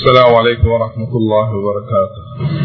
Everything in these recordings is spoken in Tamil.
السلام عليكم ورحمة الله وبركاته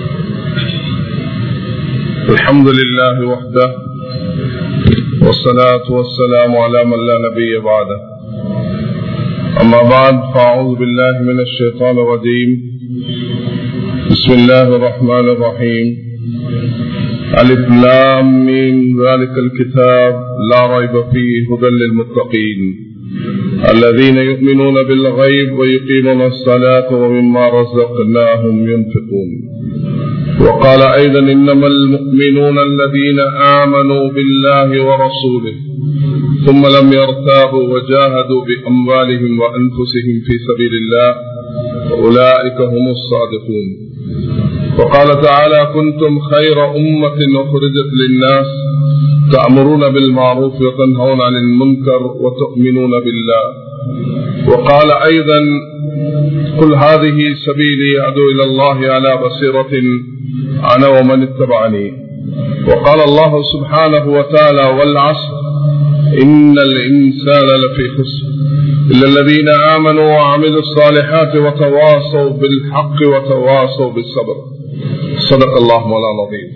الحمد لله وحده والصلاة والسلام على من لا نبي بعده أما بعد فأعوذ بالله من الشيطان الرجيم بسم الله الرحمن الرحيم ألف لام من ذلك الكتاب لا ريب فيه هدى للمتقين الذين يؤمنون بالغيب ويقيمون الصلاة ومما رزقناهم ينفقون وقال أيضا إنما المؤمنون الذين آمنوا بالله ورسوله ثم لم يرتابوا وجاهدوا بأموالهم وأنفسهم في سبيل الله أولئك هم الصادقون وقال تعالى كنتم خير أمة أخرجت للناس تأمرون بالمعروف وتنهون عن المنكر وتؤمنون بالله وقال أيضا قل هذه سبيلي أدعو إلى الله على بصيرة أنا ومن اتبعني وقال الله سبحانه وتعالى والعصر إن الإنسان لفي خسر إلا الذين آمنوا وعملوا الصالحات وتواصوا بالحق وتواصوا بالصبر صدق الله مولانا العظيم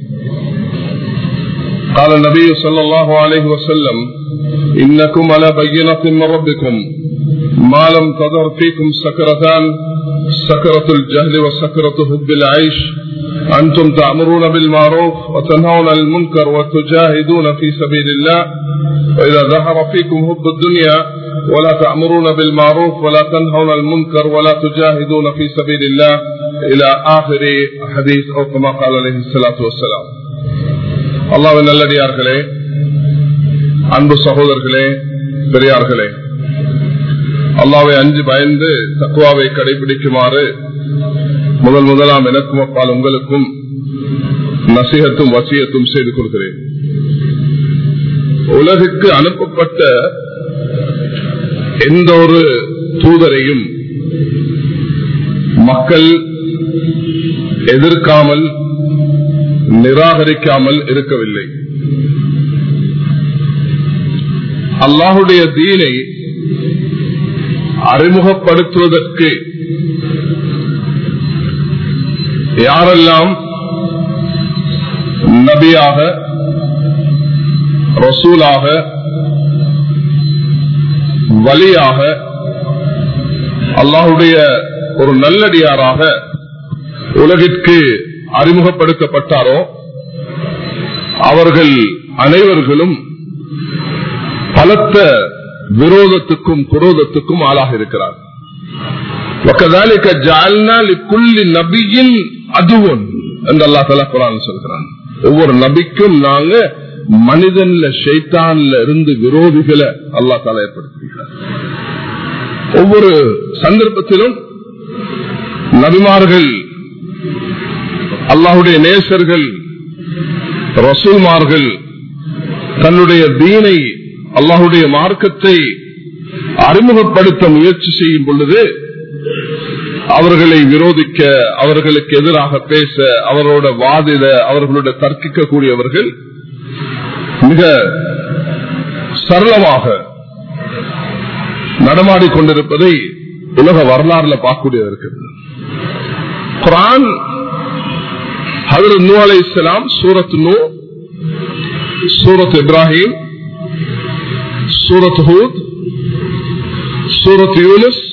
قال النبي صلى الله عليه وسلم إنكم على بينة من ربكم ما لم تظهر فيكم سكرتان سكرة الجهل وسكرة حب العيش أنتم تأمرون بالمعروف وتنهون عن المنكر وتجاهدون في سبيل الله وإذا ظهر فيكم حب الدنيا ولا تأمرون بالمعروف ولا تنهون عن المنكر ولا تجاهدون في سبيل الله إلى آخر حديث أو كما قال عليه الصلاة والسلام அல்லாவின் நல்லடியார்களே அன்பு சகோதரர்களே பெரியார்களே அல்லாவை அஞ்சு பயந்து தக்குவாவை கடைபிடிக்குமாறு முதல் முதலாம் எனக்கும் அப்பால் உங்களுக்கும் நசிகத்தும் வசியத்தும் செய்து கொள்கிறேன் உலகுக்கு அனுப்பப்பட்ட எந்த ஒரு தூதரையும் மக்கள் எதிர்க்காமல் நிராகரிக்காமல் இருக்கவில்லை அல்லாஹுடைய தீனை அறிமுகப்படுத்துவதற்கு யாரெல்லாம் நபியாக ரசூலாக வலியாக அல்லாஹுடைய ஒரு நல்லடியாராக உலகிற்கு அறிமுகப்படுத்தப்பட்டாரோ அவர்கள் அனைவர்களும் பலத்த விரோதத்துக்கும் குரோதத்துக்கும் ஆளாக இருக்கிறார் நபியின் அதுவன் என்று அல்லா தலா குரான் சொல்கிறான் ஒவ்வொரு நபிக்கும் நாங்க மனிதன்ல ஷைத்தான்ல இருந்து விரோதிகளை அல்லா தலா ஏற்படுத்துகிறார் ஒவ்வொரு சந்தர்ப்பத்திலும் நபிமார்கள் அல்லாஹுடைய நேசர்கள் ரசூல்மார்கள் தன்னுடைய தீனை அல்லாஹுடைய மார்க்கத்தை அறிமுகப்படுத்த முயற்சி செய்யும் பொழுது அவர்களை விரோதிக்க அவர்களுக்கு எதிராக பேச அவரோட வாதிட அவர்களோட தர்க்கிக்கக்கூடியவர்கள் மிக சரளமாக நடமாடிக்கொண்டிருப்பதை உலக வரலாறுல பார்க்கக்கூடிய இருக்கிறது குரான் ஹதரத் நூ அலை இஸ்லாம் சூரத் நூ சூரத் இப்ராஹிம் சூரத் ஹூத் சூரத் யூனிஸ்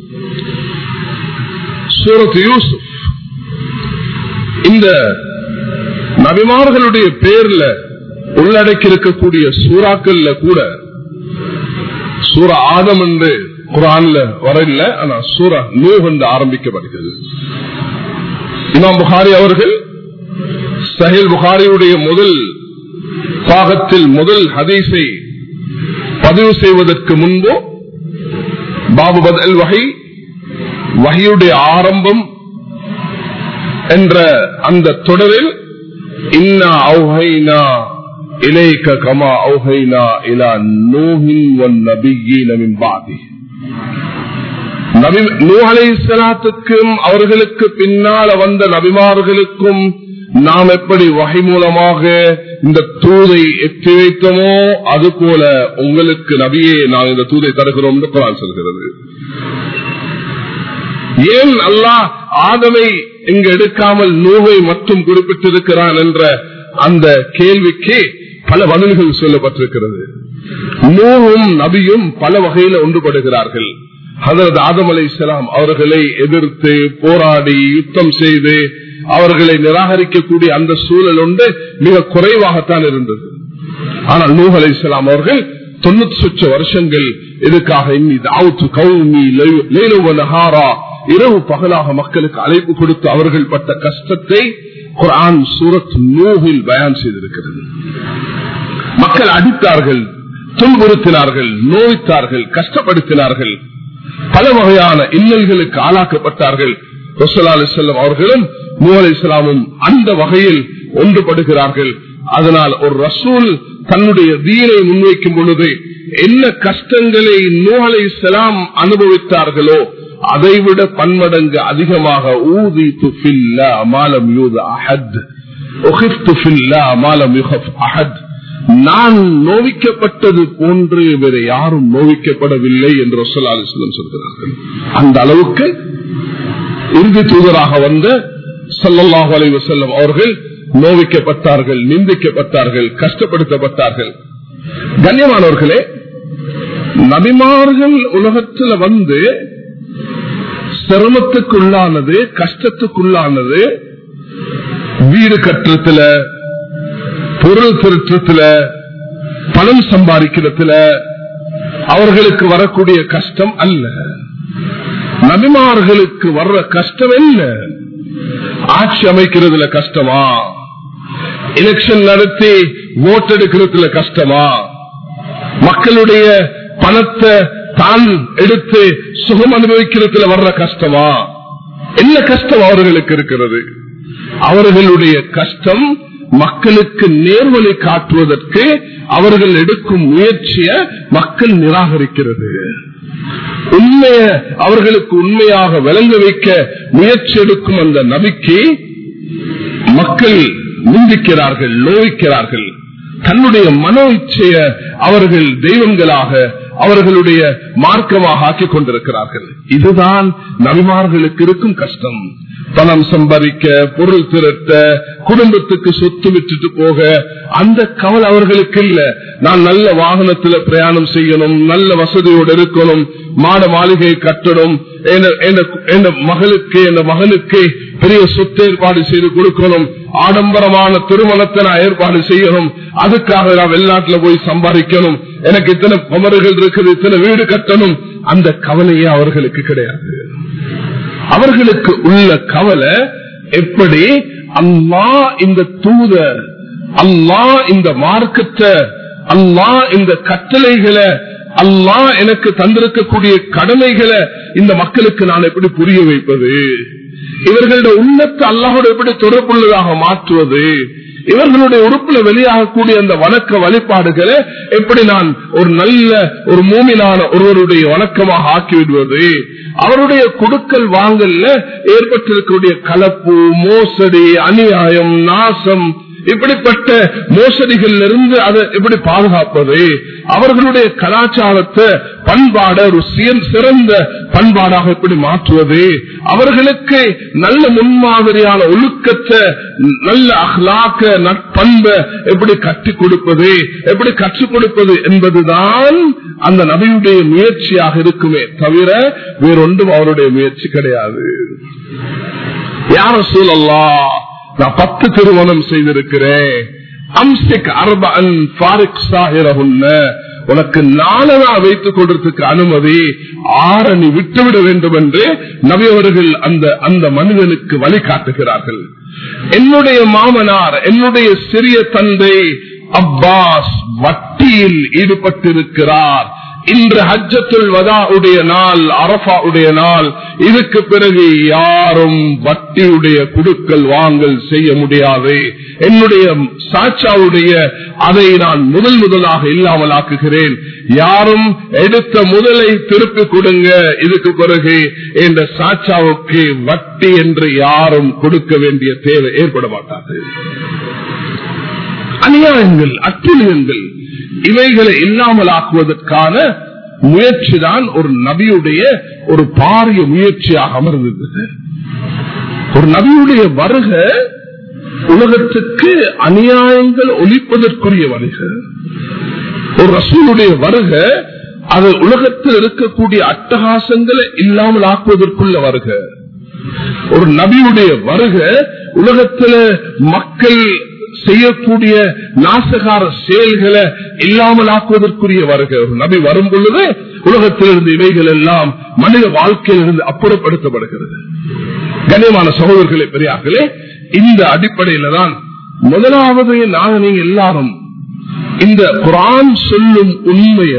சூரத் யூசுப் இந்த நபிமார்களுடைய பேர்ல உள்ளடக்கி இருக்கக்கூடிய சூறாக்கள்ல கூட சூரா ஆதம் என்று குரான்ல வரல ஆனா சூரா நூ என்று ஆரம்பிக்கப்படுகிறது இமாம் புகாரி அவர்கள் சஹில் புகாரியுடைய முதல் பாகத்தில் முதல் ஹதீஸை பதிவு செய்வதற்கு முன்பு பாபு பதல் வகை வகையுடைய ஆரம்பம் என்ற அந்த தொடரில் இன்னா அவுஹைனா இலைக்க கமா அவுஹைனா இலா நூஹின் வன் நபியீன மின் பாதி நபி நூ அலைஹிஸ்ஸலாத்துக்கும் அவர்களுக்கு பின்னால வந்த நபிமார்களுக்கும் நாம் எப்படி வகை மூலமாக இந்த தூதை எத்தி வைத்தோமோ அது போல உங்களுக்கு நபியே நான் இந்த தூதை தருகிறோம் என்று குரான் சொல்கிறது ஏன் அல்லாஹ் ஆதமை இங்க எடுக்காமல் நூவை மட்டும் குறிப்பிட்டிருக்கிறான் என்ற அந்த கேள்விக்கு பல பதில்கள் சொல்லப்பட்டிருக்கிறது நூவும் நபியும் பல வகையில ஒன்றுபடுகிறார்கள் ஹதரத் ஆதம் அலை இஸ்லாம் அவர்களை எதிர்த்து போராடி யுத்தம் செய்து அவர்களை நிராகரிக்கக்கூடிய அந்த சூழல் ஒன்று மிக குறைவாகத்தான் இருந்தது ஆனால் நூஹ் அலை இஸ்லாம் அவர்கள் தொண்ணூத்தி சொச்ச வருஷங்கள் இதுக்காக இன்னி தாவுத்து கௌமி லேலுவனஹாரா இரவு பகலாக மக்களுக்கு அழைப்பு கொடுத்து அவர்கள் பட்ட கஷ்டத்தை குரான் சூரத் நூகில் பயான் செய்திருக்கிறது மக்கள் அடித்தார்கள் துன்புறுத்தினார்கள் நோய்த்தார்கள் கஷ்டப்படுத்தினார்கள் பல வகையான இன்னல்களுக்கு ஆளாக்கப்பட்டார்கள் ரசோலா அலிசல்லம் அவர்களும் நூ அலி இஸ்லாமும் அந்த வகையில் ஒன்றுபடுகிறார்கள் அதனால் ஒரு ரசூல் தன்னுடைய தீனை முன்வைக்கும் பொழுது என்ன கஷ்டங்களை நூ அலி இஸ்லாம் அனுபவித்தார்களோ அதைவிட பன்மடங்கு அதிகமாக ஊதி துஃபில்லா மாலம் யூத் அஹத் உஹிஃப்து ஃபில்லா மாலம் யுஹப் அஹத் நான் நோவிக்கப்பட்டது போன்று வேறு யாரும் நோவிக்கப்படவில்லை என்று ரசோல்லா அலிஸ்லம் சொல்கிறார்கள் அந்த அளவுக்கு இறுதி தூதராக வந்த சல்லல்லாஹு அலைஹி வஸல்லம் அவர்கள் நோவிக்கப்பட்டார்கள் நிந்திக்கப்பட்டார்கள் கஷ்டப்படுத்தப்பட்டார்கள் கண்ணியமானவர்களே நபிமார்கள் உலகத்தில் வந்து சிரமத்துக்குள்ளானது கஷ்டத்துக்குள்ளானது வீடு கட்டுறதுல பொருள் திருத்தத்துல பணம் சம்பாதிக்கிறதுல அவர்களுக்கு வரக்கூடிய கஷ்டம் அல்ல நபிமார்களுக்கு வர்ற கஷ்டம் என்ன ஆட்சி அமைக்கிறதுல கஷ்டமா எலெக்ஷன் நடத்தி ஓட் எடுக்கிறதுல கஷ்டமா மக்களுடைய பணத்தை தான் எடுத்து சுகம் அனுபவிக்கிறதுல வர்ற கஷ்டமா என்ன கஷ்டம் அவர்களுக்கு இருக்கிறது அவர்களுடைய கஷ்டம் மக்களுக்கு நேர்வழி காட்டுவதற்கு அவர்கள் எடுக்கும் முயற்சிய மக்கள் நிராகரிக்கிறது உண்மைய அவர்களுக்கு உண்மையாக விளங்க வைக்க முயற்சி எடுக்கும் அந்த நபிக்கு மக்கள் நிந்திக்கிறார்கள் நோய்க்கிறார்கள் தன்னுடைய மனோ இச்சைய அவர்கள் தெய்வங்களாக அவர்களுடைய மார்க்கமாக ஆக்கிக் கொண்டிருக்கிறார்கள் இதுதான் நபிமார்களுக்கு இருக்கும் கஷ்டம் பணம் சம்பாதிக்க பொருள் திரட்ட குடும்பத்துக்கு சொத்து விட்டுட்டு போக அந்த கவலை அவர்களுக்கு இல்ல நான் நல்ல வாகனத்துல பிரயாணம் செய்யணும் நல்ல வசதியோடு இருக்கணும் மாட மாளிகை கட்டணும் என் மகளுக்கு என் மகனுக்கு பெரிய சொத்து ஏற்பாடு செய்து கொடுக்கணும் ஆடம்பரமான திருமணத்தை நான் ஏற்பாடு செய்யணும் அதுக்காக நான் வெளிநாட்டுல போய் சம்பாதிக்கணும் எனக்கு இத்தனை குமர்கள் இருக்குது இத்தனை வீடு கட்டணும் அந்த கவலையே அவர்களுக்கு கிடையாது அவர்களுக்கு உள்ள கவலை எப்படி அம்மா இந்த தூதர் அம்மா இந்த மார்க்கத்தை அம்மா இந்த கட்டளைகளை அல்லா எனக்கு தந்திருக்கக்கூடிய கடமைகளை இந்த மக்களுக்கு நான் எப்படி புரிய வைப்பது இவர்களுடைய உள்ளத்தை அல்லாஹோட எப்படி தொடர்புள்ளதாக மாற்றுவது இவர்களுடைய உறுப்புல வெளியாகக்கூடிய அந்த வணக்க வழிபாடுகளை எப்படி நான் ஒரு நல்ல ஒரு மூமினான ஒருவருடைய வணக்கமாக ஆக்கிவிடுவது அவருடைய குடுக்கல் வாங்கல்ல ஏற்பட்டிருக்கக்கூடிய கலப்பு மோசடி அநியாயம் நாசம் இப்படிப்பட்ட மோசடிகள் இருந்து அதை எப்படி பாதுகாப்பது அவர்களுடைய கலாச்சாரத்தை பண்பாட ஒரு சிறந்த பண்பாடாக எப்படி மாற்றுவது அவர்களுக்கு நல்ல முன்மாதிரியான ஒழுக்கத்தை நல்ல அஹ்லாக்க நட்பண்பை எப்படி கற்றுக் கொடுப்பது எப்படி கற்றுக் கொடுப்பது என்பதுதான் அந்த நபியுடைய முயற்சியாக இருக்குமே தவிர வேறொன்றும் அவருடைய முயற்சி கிடையாது யார சூழல்லா நான் பத்து திருமணம் செய்திருக்கிறேன் அம்சிக் அர்பன் ஃபாரிக் சாகிரகுன்ன உனக்கு நாளனா வைத்துக் கொள்றதுக்கு அனுமதி ஆற நீ விட்டுவிட வேண்டும் என்று நபியவர்கள் அந்த அந்த மனிதனுக்கு வழிகாட்டுகிறார்கள் என்னுடைய மாமனார் என்னுடைய சிறிய தந்தை அப்பாஸ் வட்டியில் ஈடுபட்டிருக்கிறார் இன்று ஹஜ்ஜத்துல் வதா உடைய நாள் அரபா உடைய நாள் இதுக்கு பிறகு யாரும் வட்டியுடைய குடுக்கல் வாங்கல் செய்ய முடியாது என்னுடைய சாச்சாவுடைய அதை நான் முதல் முதலாக இல்லாமல் ஆக்குகிறேன் யாரும் எடுத்த முதலை திருப்பி கொடுங்க இதுக்கு பிறகு இந்த சாச்சாவுக்கு வட்டி என்று யாரும் கொடுக்க வேண்டிய தேவை ஏற்பட மாட்டாது அநியாயங்கள் அத்துணியங்கள் இவைகளை இல்லாமல் ஆக்குவதற்கான முயற்சி தான் ஒரு நபியுடைய ஒரு பாரிய முயற்சியாக அமர்ந்தது ஒரு நபியுடைய வருக உலகத்துக்கு அநியாயங்கள் ஒழிப்பதற்குரிய வருக ஒரு ரசூலுடைய வருக அது உலகத்தில் இருக்கக்கூடிய அட்டகாசங்களை இல்லாமல் ஆக்குவதற்குள்ள வருக ஒரு நபியுடைய வருக உலகத்துல மக்கள் செய்யக்கூடிய நாசகார செயல்களை இல்லாமல் ஆக்குவதற்குரிய வருக ஒரு நபி வரும் பொழுது உலகத்திலிருந்து இவைகள் எல்லாம் மனித வாழ்க்கையிலிருந்து அப்புறப்படுத்தப்படுகிறது கண்ணியமான சகோதரர்களே பெரியார்களே இந்த அடிப்படையில தான் முதலாவது நாங்க நீங்க எல்லாரும் இந்த குரான் சொல்லும் உண்மைய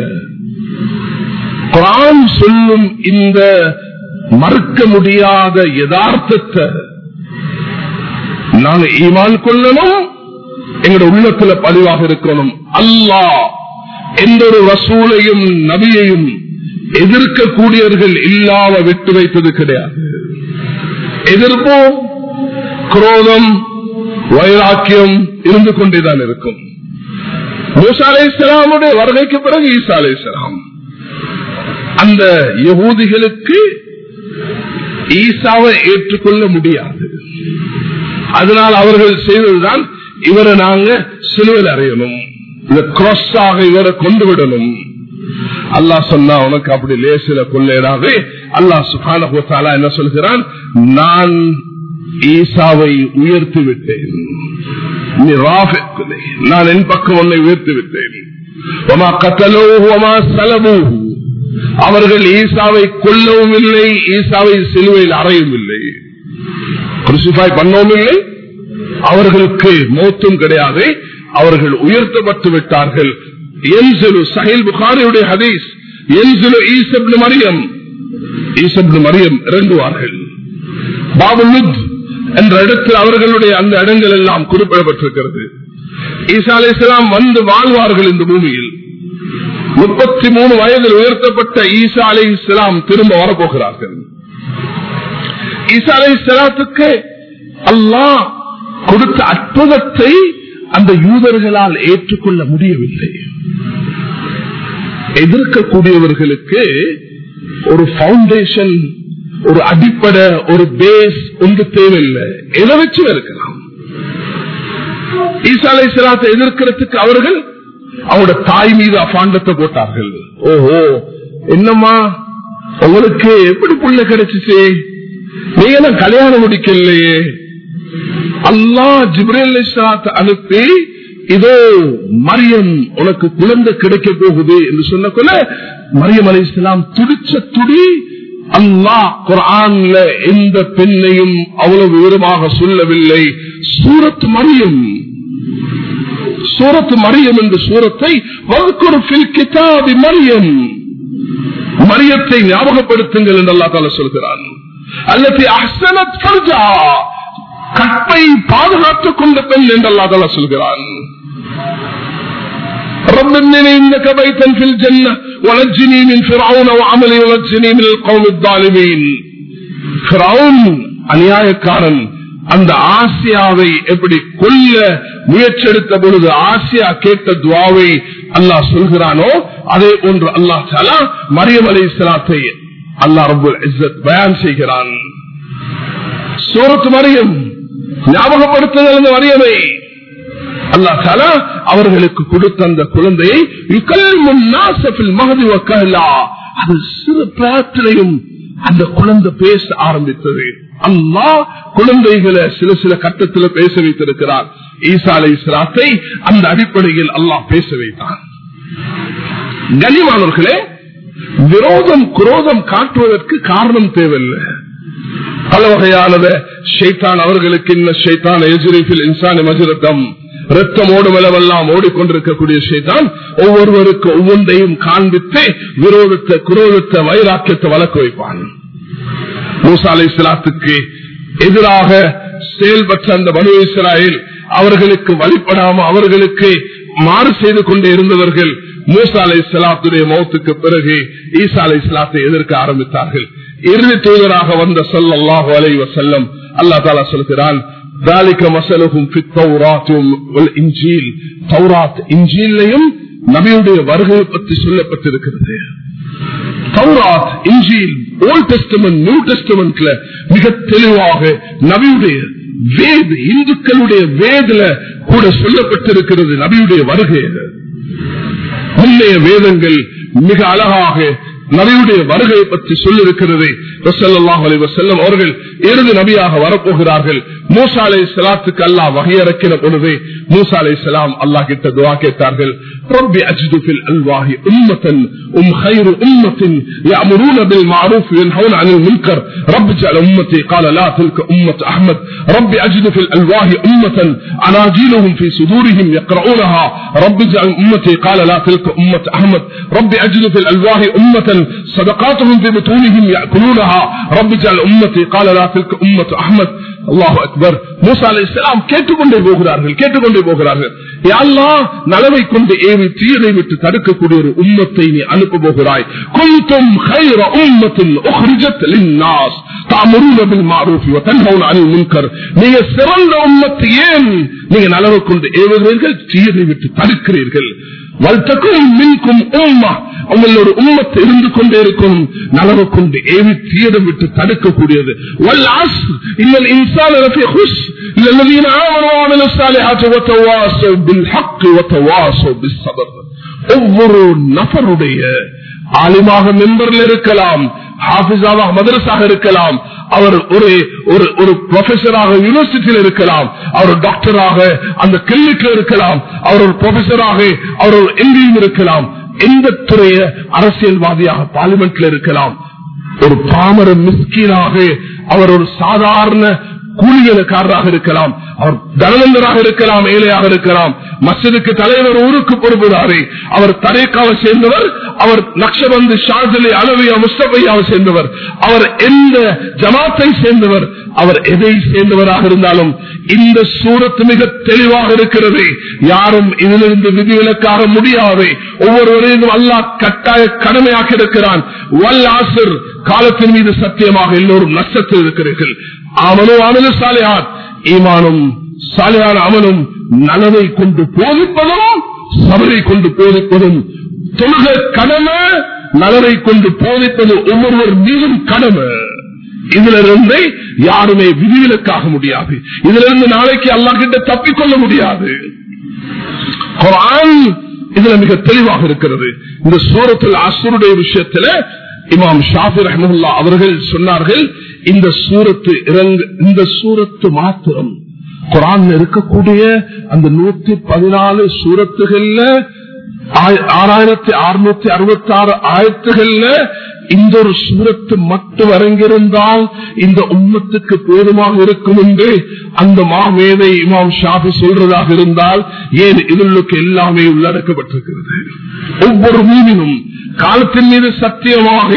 குரான் சொல்லும் இந்த மறுக்க முடியாத யதார்த்தத்தை நாங்க ஈமான் கொள்ளணும் எங்களோட உள்ளத்துல பதிவாக இருக்கணும் அல்லாஹ் எந்த ஒரு வசூலையும் நபியையும் எதிர்க்கக்கூடியவர்கள் இல்லாம விட்டு வைத்தது கிடையாது எதிர்ப்போம் குரோதம் வைராக்கியம் இருந்து கொண்டேதான் இருக்கும் மூசா அலை இஸ்லாமுடைய வருகைக்கு பிறகு ஈசா அலை இஸ்லாம் அந்த யகூதிகளுக்கு ஈசாவை ஏற்றுக்கொள்ள முடியாது அதனால் அவர்கள் செய்ததுதான் இவரை நாங்க சிலுவையில் அறையணும் இந்த கிராஸாக இவரை கொண்டு விடணும் அல்லாஹ் சொன்னா உனக்கு அப்படி லேசில கொள்ளையிடாது அல்லாஹ் சுகான என்ன சொல்கிறான் நான் ஈசாவை உயர்த்தி விட்டேன் நீ ராஃபிக்குலை. நான் என் பக்கம் உன்னை உயர்த்தி விட்டேன் ஒமா கத்தலோஹு ஒமா சலபூஹு. அவர்கள் ஈசாவை கொல்லவும் இல்லை ஈசாவை சிலுவையில் அறையும் இல்லை கிறிஸ்டிஃபை பண்ணவும் இல்லை அவர்களுக்கு மௌத்தும் கிடையாது அவர்கள் உயர்த்தப்பட்டு விட்டார்கள் என்சலு சஹில் புகாரியுடைய ஹதீஸ் என்சலு ஈசப்னு மரியம் ஈசப்னு மரியம் இறங்குவார்கள் பாபுலுத் என்ற இடத்தில் அவர்களுடைய அந்த இடங்கள் எல்லாம் குறிப்பிடப்பட்டிருக்கிறது ஈசா அலி இஸ்லாம் வந்து வாழ்வார்கள் இந்த பூமியில் முப்பத்தி மூணு வயதில் உயர்த்தப்பட்ட ஈசா அலி இஸ்லாம் திரும்ப வரப்போகிறார்கள் ஈசா அலி இஸ்லாத்துக்கு அல்லாஹ் கொடுத்த அற்புதத்தை அந்த யூதர்களால் ஏற்றுக்கொள்ள முடியவில்லை எதிர்க்கக்கூடியவர்களுக்கு ஒரு பவுண்டேஷன் ஒரு அடிப்படை ஒரு பேஸ் ஒன்று தேவையில்லை எதை வச்சு இருக்கலாம் ஈசா அலை சிலாத்தை எதிர்க்கிறதுக்கு அவர்கள் அவங்களோட தாய் மீது அபாண்டத்தை போட்டார்கள் ஓஹோ என்னம்மா உங்களுக்கு எப்படி புள்ள கிடைச்சிச்சு நீங்க தான் கல்யாணம் முடிக்கலையே அல்லா ஜிப்ரேல் அனுப்பி இதோ மரியம் உனக்கு குழந்தை கிடைக்க போகுது என்று சொன்ன கொள்ள மரியம் அலி இஸ்லாம் துடிச்ச துடி அல்லாஹ் குரான்ல எந்த பெண்ணையும் அவ்வளவு விவரமாக சொல்லவில்லை சூரத் மரியம் சூரத் மரியம் என்ற சூரத்தை கிதாபி மரியம் மரியத்தை ஞாபகப்படுத்துங்கள் என்று அல்லா தால சொல்கிறான் அல்லது அஹ்சனத் ஃபர்ஜா கற்பை பாதுகாத்துக் கொண்ட பெண் என்று அல்லா தால சொல்கிறான் رب ابنني انك بيتا في الجنة ونجني من فرعون وعملي ونجني من القوم الظالمين فرعون அநியாயக்காரன் அந்த ஆசியாவை எப்படி கொல்ல முயற்சியெடுத்த பொழுது ஆசியா கேட்ட துவாவை அல்லாஹ் சொல்கிறானோ அதே போன்று அல்லாஹ் சாலா மரியம் அலி இஸ்லாத்தை அல்லாஹ் ரபுல் இஸ்ஸத் பயான் செய்கிறான் சூரத் மரியம் ஞாபகப்படுத்துதல் அந்த மரியமை அல்லா தாலா அவர்களுக்கு கொடுத்த அந்த குழந்தையை மகதி அது சிறு பிரார்த்தனையும் அந்த குழந்தை பேச ஆரம்பித்தது அல்லா குழந்தைகளை சில சில கட்டத்தில் பேச வைத்திருக்கிறார் ஈசா அலை இஸ்லாத்தை அந்த அடிப்படையில் அல்லாஹ் பேச வைத்தான் கனிமானவர்களே விரோதம் குரோதம் காட்டுவதற்கு காரணம் தேவையில்லை பல வகையானத ஷைத்தான் அவர்களுக்கு இன்ன ஷைத்தான் எஜிரிஃபில் இன்சானி மஜிரத்தம் ரத்தம் ஓடுமளவெல்லாம் ஓடிக்கொண்டிருக்கக்கூடிய ஷைத்தான் ஒவ்வொருவருக்கு ஒவ்வொன்றையும் காண்பித்து விரோதத்தை குரோதத்தை வைராக்கியத்தை வளர்க்க வைப்பான் மூசா அலை இஸ்லாத்துக்கு எதிராக செயல்பட்ட அந்த மனு இஸ்ராயல் அவர்களுக்கு வழிபடாம அவர்களுக்கு மாறு செய்து கொண்டே இருந்தவர்கள் மூசா அலை இஸ்லாத்துடைய மௌத்துக்கு பிறகு ஈசா அலை இஸ்லாத்தை எதிர்க்க ஆரம்பித்தார்கள் இறுதி தூதராக வந்த சொல்லல்லாஹு அலை வசல்லம் அல்லா தாலா சொல்கிறான் ذلك مثلهم في التوراة والإنجيل توراة إنجيلயும் நபியுடைய வருகையை பற்றி சொல்லப்பட்டிருக்கிறது தௌராத் இன்ஜீல் ஓல்ட் டெஸ்டமெண்ட் நியூ டெஸ்டமெண்ட்ல மிக தெளிவாக நபியுடைய வேது இந்துக்களுடைய வேதுல கூட சொல்லப்பட்டிருக்கிறது நபியுடைய வருகை முன்னைய வேதங்கள் மிக அழகாக நபியுடைய வருகையை பற்றி சொல்லிருக்கிறது செல்லம் அவர்கள் இறுதி நபியாக வரப்போகிறார்கள் மூசா அலை சலாத்துக்கு அல்லாஹ் வகையறக்கிற பொழுது மூசா அலை சலாம் அல்லாஹ் கிட்ட துவா கேட்டார்கள் ربي أجد في الألواح أمة أم خير أمة يأمرون بالمعروف وينهون عن المنكر رب اجعل أمتي قال لا تلك أمة أحمد ربي أجد في الألواح أمة أناجيلهم في صدورهم يقرؤونها رب اجعل أمتي قال لا تلك أمة أحمد ربي أجد في الألواح أمة صدقاتهم في بطونهم يأكلونها رب اجعل أمتي قال لا تلك أمة أحمد அல்லாஹ் அக்பர் மூசா அலை இஸ்லாம் கேட்டுக்கொண்டே போகிறார்கள் கேட்டுக்கொண்டே போகிறார்கள் அல்லாஹ் நலவை கொண்டு ஏவி தீயதை விட்டு தடுக்கக்கூடிய ஒரு உம்மத்தை நீ அனுப்ப போகிறாய் குந்தும் خير أمة أخرجت للناس تأمرون بالمعروف وتنهون عن المنكر நீங்க சிறந்த உம்மத்தை ஏன் நீங்க நலவை கொண்டு ஏவுகிறீர்கள் தீயதை விட்டு தடுக்கிறீர்கள் வல்தக்கும் மின்கும் உம்மா உங்களோட உம்மத்தை இருந்து கொண்டே இருக்கும் நலவை கொண்டு ஏவி தீயதை விட்டு தடுக்கக்கூடியது வல் அஸ்ர் இன்னல் இன்சான லஃபி ஹுஸ் الذين آمنوا وعملوا الصالحات وتواصوا بالحق وتواصوا بالصبر ஒவ்வொரு நபருடைய ஆலிமாக மெம்பர்ல இருக்கலாம் ஹாபிஸாக மதரசாக இருக்கலாம் அவர் ஒரு ஒரு ஒரு ப்ரொஃபஸராக யூனிவர்சிட்டியில் இருக்கலாம் அவர் டாக்டராக அந்த கிளினிக்ல இருக்கலாம் அவர் ஒரு ப்ரொஃபஸராக அவர் ஒரு எங்கேயும் இருக்கலாம் எந்த துறைய அரசியல்வாதியாக பார்லிமெண்ட்ல இருக்கலாம் ஒரு பாமர மிஸ்கீனாக அவர் ஒரு சாதாரண கூலிகளுக்காரராக இருக்கலாம் அவர் தனவந்தராக இருக்கலாம் ஏழையாக இருக்கலாம் மசிதுக்கு தலைவர் ஊருக்கு பொறுப்புதாரே அவர் தரேக்காவை சேர்ந்தவர் அவர் நக்ஷபந்து ஷாஜலி அளவியா முஸ்தபையாவை சேர்ந்தவர் அவர் எந்த ஜமாத்தை சேர்ந்தவர் அவர் எதை சேர்ந்தவராக இருந்தாலும் இந்த சூரத்து மிக தெளிவாக இருக்கிறது யாரும் இதிலிருந்து விதிவிலக்காக முடியாது ஒவ்வொருவரையும் அல்லாஹ் கட்டாய கடமையாக்கி இருக்கிறான் வல்லாசர் காலத்தின் மீது சத்தியமாக எல்லோரும் நஷ்டத்தில் இருக்கிறீர்கள் ஆமனும் அமலு சாலையார் ஈமானும் சாலையான அமலும் நலனை கொண்டு போதிப்பதும் சபரை கொண்டு போதிப்பதும் தொழுக கடமை நலனை கொண்டு போதிப்பது ஒவ்வொருவர் மீதும் கடமை இதுல இருந்து யாருமே விதிவிலக்காக முடியாது இதுல இருந்து நாளைக்கு அல்லா கிட்ட தப்பிக்கொள்ள முடியாது குரான் இதுல மிக தெளிவாக இருக்கிறது இந்த சூரத்தில் அசுருடைய விஷயத்துல இமாம் ஷாஃபி ரஹமுல்லா அவர்கள் சொன்னார்கள் இந்த சூரத்து இறங்கு இந்த சூரத்து மாத்திரம் குரான் இருக்கக்கூடிய அந்த நூத்தி பதினாலு சூரத்துகள்ல ஆறாயிரத்தி அறுநூத்தி அறுபத்தி ஆறு ஆயிரத்துகள்ல இந்த ஒரு சூரத்து மட்டும் இறங்கியிருந்தால் இந்த உம்மத்துக்கு போதுமாக இருக்கும் என்று அந்த மாமேதை இமாம் ஷாஃபி சொல்றதாக இருந்தால் ஏன் இதழுக்கு எல்லாமே உள்ளடக்கப்பட்டிருக்கிறது ஒவ்வொரு மீனினும் காலத்தின் மீது சத்தியமாக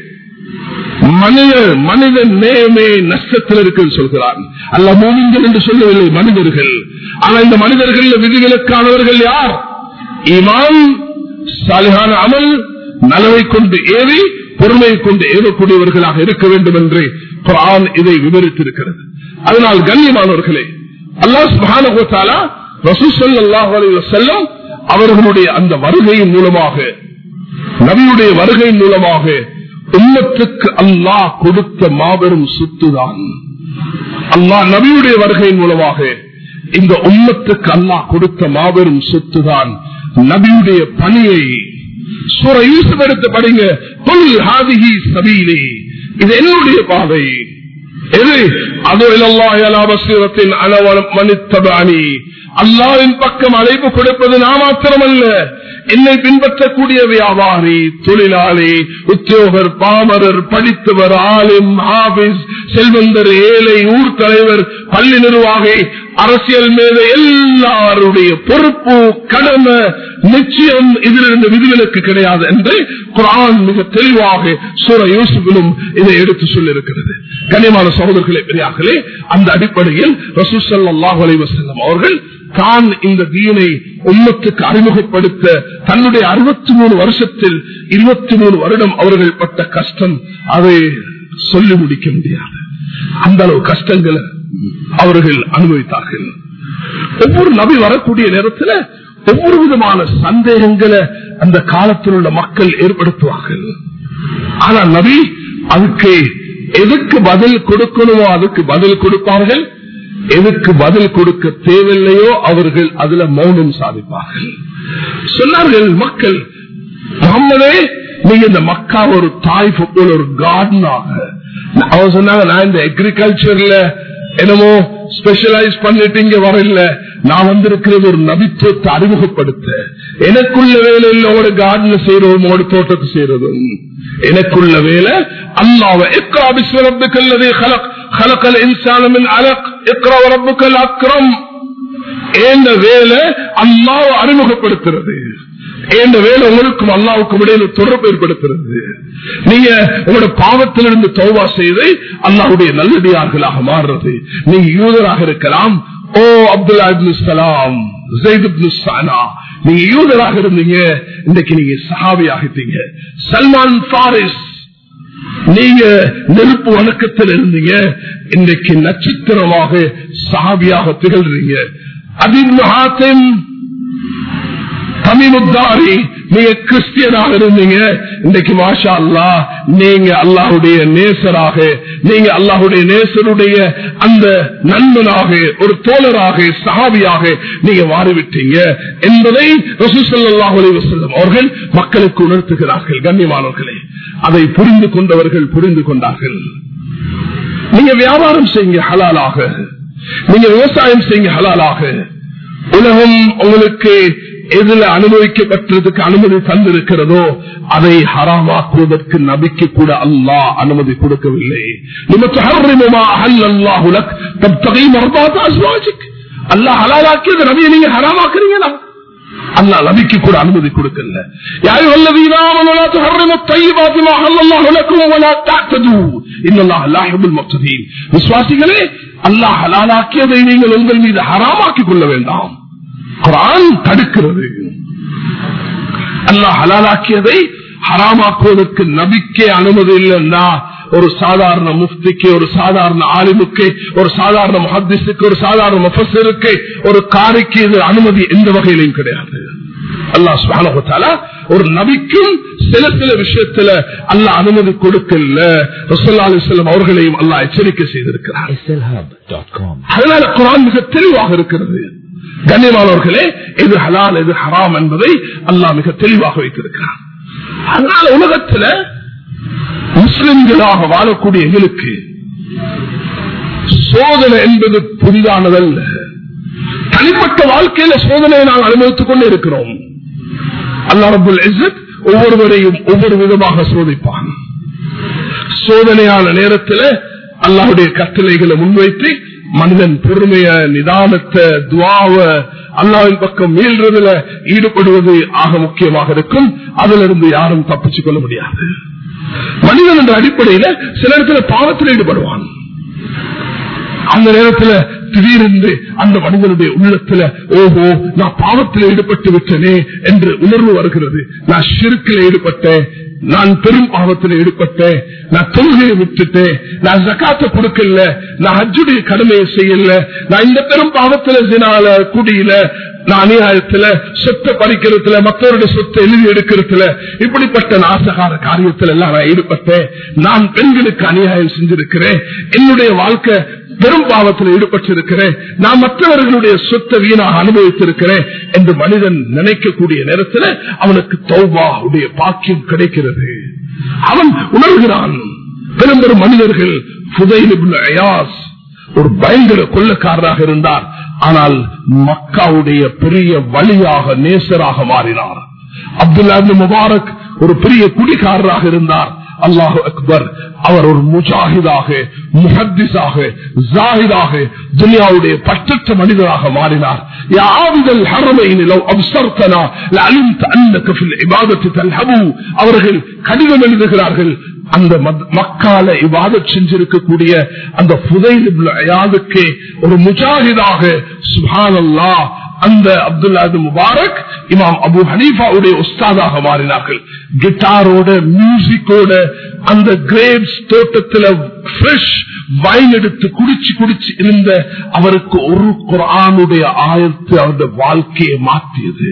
மனித மனித நேமே நஷ்டத்தில் இருக்கு சொல்கிறார் அல்ல மோமிங்கள் என்று சொல்லவில்லை மனிதர்கள் ஆனா இந்த மனிதர்கள் விதிவிலக்கானவர்கள் யார் ஈமான் சாலிகான அமல் நலவை கொண்டு ஏறி பொறுமையை கொண்டு ஏறக்கூடியவர்களாக இருக்க வேண்டும் என்று குரான் இதை விவரித்திருக்கிறது அதனால் கண்ணியமானவர்களே அல்லாஹ் சுபானா ரசூசல்லாஹ் செல்லம் அவர்களுடைய அந்த வருகையின் மூலமாக நபியுடைய வருகையின் மூலமாக உம்மத்துக்கு அல்லாஹ் கொடுத்த மாபெரும் சொத்துதான் அல்லாஹ் நபியுடைய வருகையின் மூலமாக இந்த உம்மத்துக்கு அல்லாஹ் கொடுத்த மாபெரும் சொத்துதான் நபியுடைய பணியை சூர யூசுப் எடுத்து படிங்க தொல் ஹாதிகி சபீலே இது என்னுடைய பாதை எது அது இலல்லாஹின் அளவரம் மனித்தபாணி அல்லாவின் பக்கம் அழைப்பு கொடுப்பது நான் மாத்திரமல்ல என்னை பின்பற்றக்கூடிய வியாபாரி தொழிலாளி உத்தியோகர் பாமரர் படித்தவர் ஆலிம் ஆபீஸ் செல்வந்தர் ஏழை ஊர் தலைவர் பள்ளி நிர்வாகி அரசியல் மேல எல்லாருடைய பொறுப்பு கடமை நிச்சயம் இதிலிருந்து விதிவிலக்கு கிடையாது என்று குரான் மிக தெளிவாக சூர யூசுஃபிலும் இதை எடுத்து சொல்லியிருக்கிறது கனிமான சகோதரர்களே பெரியார்களே அந்த அடிப்படையில் ரசூசல்லாஹ் அலைவசல்லம் அவர்கள் தான் இந்த தீனை உம்மத்துக்கு அறிமுகப்படுத்த தன்னுடைய அறுபத்தி மூணு வருஷத்தில் இருபத்தி மூணு வருடம் அவர்கள் பட்ட கஷ்டம் அதை சொல்லி முடிக்க முடியாது அந்த அளவு கஷ்டங்களை அவர்கள் அனுபவித்தார்கள் ஒவ்வொரு நபி வரக்கூடிய நேரத்தில் ஒவ்வொரு விதமான சந்தேகங்களை அந்த காலத்தில் உள்ள மக்கள் ஏற்படுத்துவார்கள் ஆனா நபி அதுக்கு எதுக்கு பதில் கொடுக்கணுமோ அதுக்கு பதில் கொடுப்பார்கள் எதுக்கு பதில் கொடுக்க தேவையில்லையோ அவர்கள் அதுல மௌனம் சாதிப்பார்கள் சொன்னார்கள் மக்கள் முகம்மதே நீங்க இந்த மக்கா ஒரு தாய் போல ஒரு கார்டனாக அவர் சொன்னாங்க நான் இந்த அக்ரிகல்ச்சர்ல என்னமோ ஸ்பெஷலைஸ் பண்ணிட்டு இங்க வரல நான் வந்திருக்கிறது ஒரு நபித்துவத்தை அறிமுகப்படுத்த எனக்குள்ள வேலையில் உங்களோட கார்டன செய்யறதும் உங்களோட தோட்டத்தை செய்யறதும் எனக்குள்ள வேலை அல்லாவ اقرا باسم ربك الذي خلق خلق الانسان من علق اقرا وربك الاكرم ஏந்த வேலை அல்லாவை அறிமுகப்படுத்துறது ஏந்த வேலை உங்களுக்கும் அல்லாவுக்கும் இடையில தொடர்பு ஏற்படுத்துறது நீங்க உங்களோட பாவத்திலிருந்து தௌவா செய்து அல்லாவுடைய நல்லடியார்களாக மாறுறது நீங்க யூதராக இருக்கலாம் ஓ அப்துல்லா இப்னு சலாம் ஜெயித் இப்னு சானா நீங்க யூதராக இருந்தீங்க இன்னைக்கு நீங்க சஹாபி ஆகிட்டீங்க சல்மான் பாரிஸ் நீங்க நெருப்பு வணக்கத்தில் இருந்தீங்க இன்றைக்கு நட்சத்திரமாக சஹாபியாக திகழ்றீங்க அதின் தமிமுத்தாரி நீங்க கிறிஸ்டியனாக இருந்தீங்க இன்னைக்கு மாஷா அல்லா நீங்க அல்லாஹுடைய நேசராக நீங்க அல்லாஹுடைய நேசருடைய அந்த நண்பனாக ஒரு தோழராக சஹாபியாக நீங்க மாறிவிட்டீங்க என்பதை ரசூசல்லாஹ் அலைவசல்லம் அவர்கள் மக்களுக்கு உணர்த்துகிறார்கள் கண்ணியமானவர்களே அதை புரிந்து கொண்டவர்கள் புரிந்து கொண்டார்கள் நீங்க வியாபாரம் செய்யுங்க ஹலாலாக நீங்க விவசாயம் செய்யுங்க ஹலாலாக உலகம் உங்களுக்கு எதுல அனுமதிக்கப்பட்டதுக்கு அனுமதி தந்திருக்கிறதோ அதை ஹராமாக்குவதற்கு நபிக்கு கூட அல்லாஹ் அனுமதி கொடுக்கவில்லை அல்லாஹ் ஹலாலாக்கியது நபியை நீங்க ஹராமாக்குறீங்களா அல்லா நபிக்கு கூட அனுமதி கொடுக்கல யாரு விசுவாசிகளே அல்லாஹ் ஹலாலாக்கியதை நீங்கள் உங்கள் மீது ஹராமாக்கிக் கொள்ள வேண்டாம் குரான் தடுக்கிறது அல்லாஹ் ஹலாலாக்கியதை ஹராமாக்குவதற்கு நபிக்கே அனுமதி இல்லைன்னா ஒரு சாதாரண முஃப்திக்கு ஒரு சாதாரண ஆலிமுக்கு ஒரு சாதாரண முஹத்திஸுக்கு ஒரு சாதாரண முஃபஸருக்கு ஒரு காரிக்கு இது அனுமதி எந்த வகையிலையும் கிடையாது அல்லாஹ் சுபானு ஒரு நபிக்கும் சில சில விஷயத்துல அல்லாஹ் அனுமதி கொடுக்கல ரசல்லா அலிஸ்லாம் அவர்களையும் அல்லாஹ் எச்சரிக்கை செய்திருக்கிறார் அதனால குரான் மிக தெளிவாக இருக்கிறது கண்ணியமானவர்களே எது ஹலால் எது ஹராம் என்பதை அல்லாஹ் மிக தெளிவாக வைத்திருக்கிறார் அதனால உலகத்துல முஸ்லிம்களாக வாழக்கூடிய எங்களுக்கு சோதனை என்பது புதிதானதல்ல தனிப்பட்ட வாழ்க்கையில சோதனையை நாங்கள் அனுபவித்துக் கொண்டு இருக்கிறோம் அல்லா ரபுல் ஒவ்வொருவரையும் ஒவ்வொரு விதமாக சோதிப்பான் சோதனையான நேரத்தில் அல்லாவுடைய கட்டளைகளை முன்வைத்து மனிதன் பொறுமைய நிதானத்தை துவாவ அல்லாவின் பக்கம் மீள்றதுல ஈடுபடுவது ஆக முக்கியமாக இருக்கும் அதுல இருந்து யாரும் தப்பிச்சு கொள்ள முடியாது மனிதன் என்ற அடிப்படையில சில இடத்துல பாவத்தில் ஈடுபடுவான் அந்த நேரத்தில் திடீரென்று அந்த மனிதனுடைய உள்ளத்துல ஓஹோ நான் பாவத்தில் ஈடுபட்டு விட்டனே என்று உணர்வு வருகிறது நான் சிறுக்கில் ஈடுபட்டேன் நான் பெரும் பாவத்தில் ஈடுபட்டேன் நான் தொழுகையை விட்டுட்டேன் நான் ஜக்காத்த கொடுக்கல நான் அஜுடைய கடமையை செய்யல நான் இந்த பெரும் பாவத்துல சினால குடியில நான் அநியாயத்துல சொத்தை பறிக்கிறதுல மற்றவருடைய சொத்தை எழுதி எடுக்கிறதுல இப்படிப்பட்ட நாசகார காரியத்துல எல்லாம் நான் ஈடுபட்டேன் நான் பெண்களுக்கு அநியாயம் செஞ்சிருக்கிறேன் என்னுடைய வாழ்க்கை பெரும் பாவத்தில் ஈடுபட்டிருக்கிறேன் நான் மற்றவர்களுடைய சொத்தை வீணாக அனுபவித்திருக்கிறேன் என்று மனிதன் நினைக்கக்கூடிய நேரத்தில் அவனுக்கு தௌபா உடைய பாக்கியம் கிடைக்கிறது அவன் உணர்கிறான் பெரும் பெரும் மனிதர்கள் புதையாஸ் ஒரு பயங்கர கொள்ளக்காரராக இருந்தார் ஆனால் மக்காவுடைய பெரிய வழியாக நேசராக மாறினார் அப்துல்லா முபாரக் ஒரு பெரிய குடிகாரராக இருந்தார் அல்லாஹு அக்பர் அவர் ஒரு முஜாஹிதாக முஹத்திஸாக ஜாஹிதாக துனியாவுடைய பற்றற்ற மனிதராக மாறினார் அவர்கள் கடிதம் எழுதுகிறார்கள் அந்த மக்கால இவாத செஞ்சிருக்கக்கூடிய அந்த புதைலுக்கு ஒரு முஜாஹிதாக சுபானல்லா அந்த அப்துல்லா முபாரக் இமாம் அபு ஹனீஃபாவுடைய உஸ்தாதாக மாறினார்கள் கிட்டாரோட மியூசிக்கோட அந்த கிரேப்ஸ் தோட்டத்தில் ஃப்ரெஷ் வைன் எடுத்து குடிச்சு குடிச்சு இருந்த அவருக்கு ஒரு குரானுடைய ஆயத்து அவருடைய வாழ்க்கையை மாற்றியது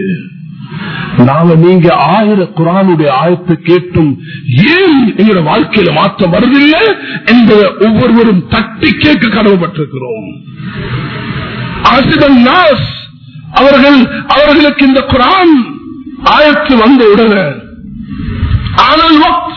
நாம நீங்க ஆயிர குரானுடைய ஆயத்தை கேட்டும் ஏன் எங்களோட வாழ்க்கையில மாற்றம் வருதில்லை என்பதை ஒவ்வொருவரும் தட்டி கேட்க கடவுப்பட்டிருக்கிறோம் ஆசிதன் நாஸ் அவர்கள் அவர்களுக்கு இந்த குரான் ஆயத்து வந்த உடனே ஆனால் வக்த்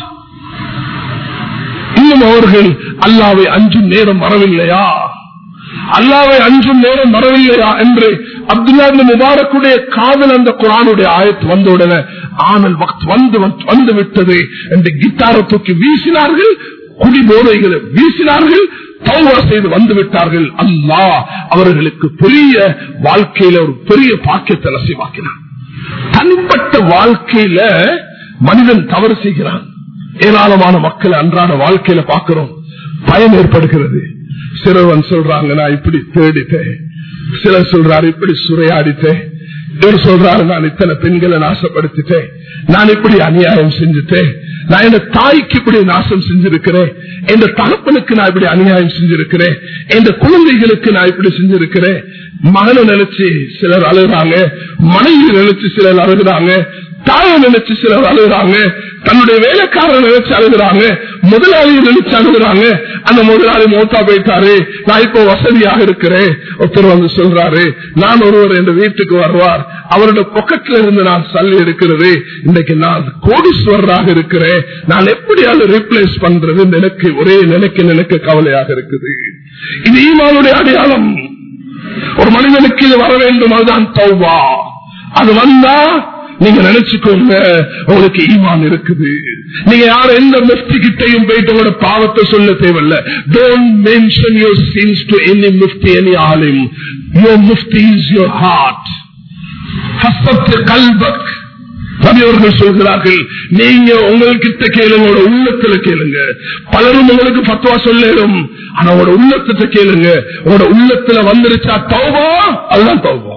இன்னும் அவர்கள் அல்லாவை அஞ்சும் நேரம் வரவில்லையா அல்லாவை அஞ்சும் நேரம் வரவில்லையா என்று அப்துல்லா முபாரக்குடைய காதல் அந்த குரானுடைய ஆயத்து வந்த உடனே ஆனால் வக்த் வந்து வந்து விட்டது என்று கிட்டாரை தூக்கி வீசினார்கள் குடி போதைகளை வீசினார்கள் தௌவா செய்து வந்து விட்டார்கள் அல்லா அவர்களுக்கு பெரிய வாழ்க்கையில ஒரு பெரிய பாக்கியத்தை நசிவாக்கினார் தனிப்பட்ட வாழ்க்கையில மனிதன் தவறு செய்கிறான் ஏராளமான மக்கள் அன்றாட வாழ்க்கையில பார்க்கிறோம் பயம் ஏற்படுகிறது சிறுவன் சொல்றாங்க நான் இப்படி தேடிட்டேன் சிலர் சொல்றாரு இப்படி சுரையாடிட்டேன் இவர் சொல்றாரு நான் இத்தனை பெண்களை நாசப்படுத்திட்டேன் நான் இப்படி அநியாயம் செஞ்சுட்டேன் நான் என் தாய்க்கு இப்படி நாசம் செஞ்சிருக்கிறேன் என் தகப்பனுக்கு நான் இப்படி அநியாயம் செஞ்சிருக்கிறேன் என் குழந்தைகளுக்கு நான் இப்படி செஞ்சிருக்கிறேன் மகனை நினைச்சு சிலர் அழுகிறாங்க மனைவி நினைச்சு சிலர் அழுகிறாங்க தாயை நினைச்சு சிலர் அழுகிறாங்க தன்னுடைய வேலைக்காரர் நினைச்சு அழுகிறாங்க முதலாளியை நினைச்சு அழுகிறாங்க அந்த முதலாளி மோத்தா போயிட்டாரு நான் இப்போ வசதியாக இருக்கிறேன் ஒருத்தர் வந்து சொல்றாரு நான் ஒருவர் என் வீட்டுக்கு வருவார் அவருடைய பொக்கெட்ல இருந்து நான் சல்லி இருக்கிறது இன்னைக்கு நான் கோடீஸ்வரராக இருக்கிறேன் நான் எப்படி அதை ரீப்ளேஸ் பண்றது எனக்கு ஒரே நினைக்க நினைக்க கவலையாக இருக்குது இது ஈமானுடைய அடையாளம் ஒரு மனிதனுக்கு இது வர வேண்டும் அதுதான் தௌவா அது வந்தா நீங்க நினைச்சுக்கோங்க உங்களுக்கு ஈமான் இருக்குது நீங்க யார் எந்த முஃப்தி கிட்டையும் போயிட்டு உங்களோட பாவத்தை சொல்ல தேவையில்ல don't mention your sins to any முஃப்தி எனி ஆலிம் யோர் முஃப்தி இஸ் யோர் ஹார்ட் கல்பக் அவர்கள் சொல்கிறார்கள் நீங்க உங்கள்கிட்ட கேளுங்க உள்ளத்துல கேளுங்க பலரும் உங்களுக்கு பத்துவா சொல்லலும் ஆனா உங்களோட உள்ளத்தை கேளுங்க உங்களோட உள்ளத்துல வந்துருச்சா தௌவா அதுதான் தௌவா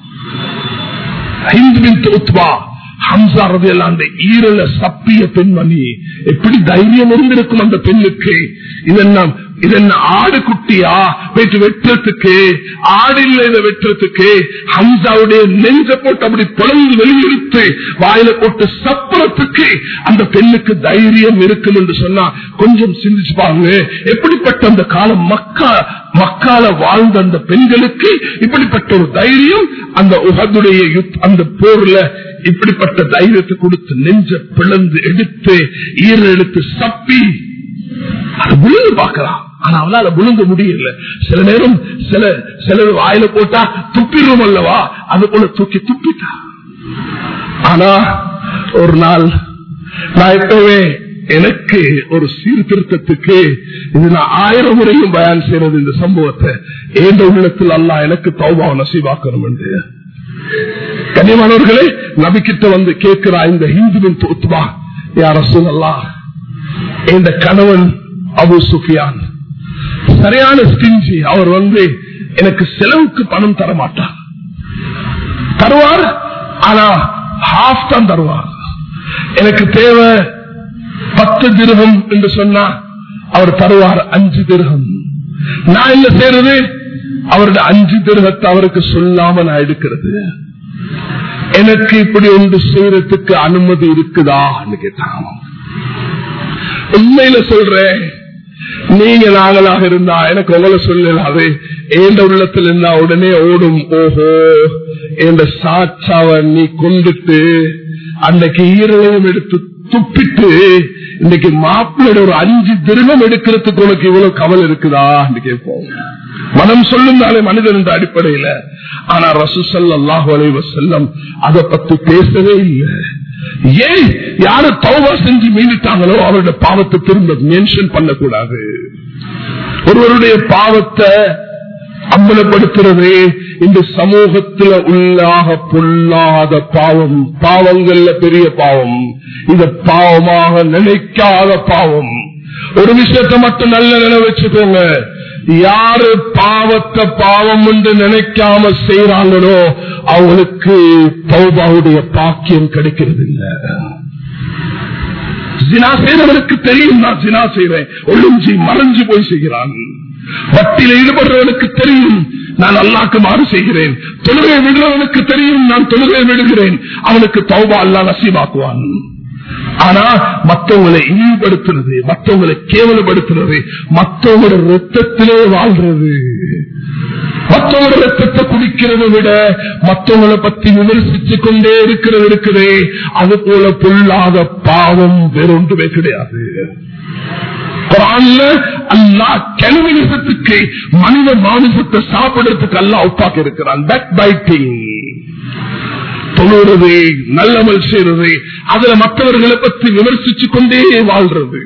அந்த ஈரல சப்பிய பெண்மணி எப்படி தைரியம் இருந்திருக்கும் அந்த பெண்ணுக்கு இதெல்லாம் இதென்ன ஆடு குட்டியா போயிட்டு வெட்டுறதுக்கு ஆடு இல்ல இதை வெட்டுறதுக்கு ஹம்சாவுடைய நெஞ்ச போட்டு அப்படி பிளந்து வெளியிடுத்து வாயில போட்டு சப்புறத்துக்கு அந்த பெண்ணுக்கு தைரியம் இருக்கும் என்று சொன்னா கொஞ்சம் சிந்திச்சு பாருங்க எப்படிப்பட்ட அந்த காலம் மக்கா மக்கால வாழ்ந்த அந்த பெண்களுக்கு இப்படிப்பட்ட ஒரு தைரியம் அந்த உகதுடைய அந்த போர்ல இப்படிப்பட்ட தைரியத்தை கொடுத்து நெஞ்ச பிளந்து எடுத்து ஈர எடுத்து சப்பி அது விழுந்து பார்க்கலாம் ஆனா அவளால விழுங்க முடியல சில நேரம் சில சில வாயில போட்டா துப்பிடும் அல்லவா அது போல தூக்கி துப்பிட்டா ஆனா ஒரு நாள் நான் இப்பவே எனக்கு ஒரு சீர்திருத்தத்துக்கு இது நான் ஆயிரம் முறையும் பயன் செய்யறது இந்த சம்பவத்தை ஏந்த உள்ளத்தில் அல்ல எனக்கு தௌபாவ நசீவாக்கணும் என்று கண்ணியமானவர்களே நபிக்கிட்ட வந்து கேட்கிறா இந்த ஹிந்துவின் தோத்துவா யார சொல்லலாம் இந்த கணவன் அபு சுஃபியான் சரியான ஸ்டிஞ்சி அவர் வந்து எனக்கு செலவுக்கு பணம் தர மாட்டார் தருவார் ஆனா ஹாஃப் தான் தருவார் எனக்கு தேவை பத்து திருகம் என்று சொன்னா அவர் தருவார் அஞ்சு திருகம் நான் என்ன செய்யறது அவருடைய அஞ்சு திருகத்தை அவருக்கு சொல்லாம நான் எடுக்கிறது எனக்கு இப்படி ஒன்று செய்யறதுக்கு அனுமதி இருக்குதான்னு கேட்டாங்க உண்மையில சொல்றேன் நீங்க நாங்களாக இருந்தா எனக்கு உங்களை சொல்லலாது ஏண்ட உள்ளத்துல இருந்தா உடனே ஓடும் ஓஹோ என்ற சாட்சாவ நீ கொண்டுட்டு அன்னைக்கு ஈரலையும் எடுத்து துப்பிட்டு இன்னைக்கு மாப்பிள்ளோட ஒரு அஞ்சு திருகம் எடுக்கிறதுக்கு உனக்கு இவ்வளவு கவலை இருக்குதா கேட்போம் மனம் சொல்லும் தானே மனிதன் என்ற அடிப்படையில ஆனா ரசூசல் அல்லாஹு அலைவ செல்லம் அதை பத்தி பேசவே இல்லை ஏன் யாரு தௌவா செஞ்சு மீறிட்டாங்களோ அவருடைய பாவத்தை திரும்ப மென்ஷன் பண்ணக்கூடாது ஒருவருடைய பாவத்தை அம்பலப்படுத்துறது இந்த சமூகத்துல உள்ளாக பொல்லாத பாவம் பாவங்கள்ல பெரிய பாவம் இத பாவமாக நினைக்காத பாவம் ஒரு விஷயத்தை மட்டும் நல்ல நினைவு வச்சுக்கோங்க யாரு பாவத்தை பாவம் என்று நினைக்காம செய்யறாங்களோ அவங்களுக்கு பௌபாவுடைய பாக்கியம் கிடைக்கிறது இல்லை ஜினா செய்றவனுக்கு தெரியும் நான் ஜினா செய்றேன் ஒழுஞ்சி மறைஞ்சு போய் செய்கிறான் வட்டியில் ஈடுபடுறவனுக்கு தெரியும் நான் அல்லாக்கு மாறு செய்கிறேன் தொழுகை விடுறவனுக்கு தெரியும் நான் தொழுகை விடுகிறேன் அவனுக்கு தௌபா அல்லா நசீமாக்குவான் ஆனா மற்றவங்களை இழிவுபடுத்துறது மற்றவங்களை கேவலப்படுத்துறது மற்றவங்களோட ரத்தத்திலே வாழ்றது மற்றவங்களோட ரத்தத்தை குடிக்கிறத விட மற்றவங்களை பத்தி விமர்சிச்சு கொண்டே இருக்கிறது இருக்குதே அது போல பொல்லாத பாவம் வேறொன்றுமே கிடையாது குரான்ல அல்லா கெலவிசத்துக்கு மனித மாமிசத்தை சாப்பிடுறதுக்கு அல்லா உப்பாக்கி இருக்கிறான் பேக் பைட்டிங் தொழுறது நல்லமல் செய்யறது அதுல மற்றவர்களை பற்றி விமர்சிச்சு கொண்டே வாழ்றது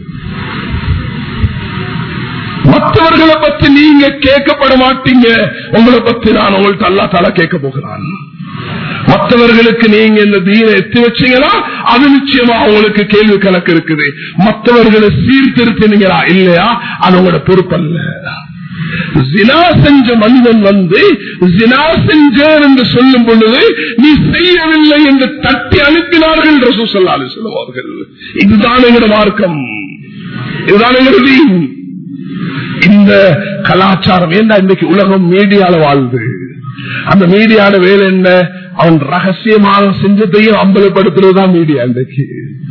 மற்றவர்களை பத்தி நீங்க கேட்கப்பட மாட்டீங்க உங்களை பத்தி நான் உங்கள்ட்ட அல்லா தலா கேட்க போகிறான் மற்றவர்களுக்கு நீங்க இந்த தீனை எத்தி வச்சீங்களா அது நிச்சயமா உங்களுக்கு கேள்வி கணக்கு இருக்குது மற்றவர்களை சீர்திருத்தினீங்களா இல்லையா அது உங்களோட பொறுப்பல்ல ஜினா செஞ்ச மனிதன் வந்து ஜினா செஞ்சேன் என்று சொல்லும் பொழுது நீ செய்யவில்லை என்று தட்டி அனுப்பினார்கள் ரசூசல்லாலு சொல்லுவார்கள் இதுதான் எங்களோட மார்க்கம் இதுதான் எங்களோட தீன். இந்த கலாச்சாரம் ஏண்டா இன்னைக்கு உலகம் மீடியால வாழ்வு அந்த மீடியால வேலை என்ன அவன் ரகசியமாக செஞ்சதையும் அம்பலப்படுத்துறதுதான் மீடியா இன்றைக்கு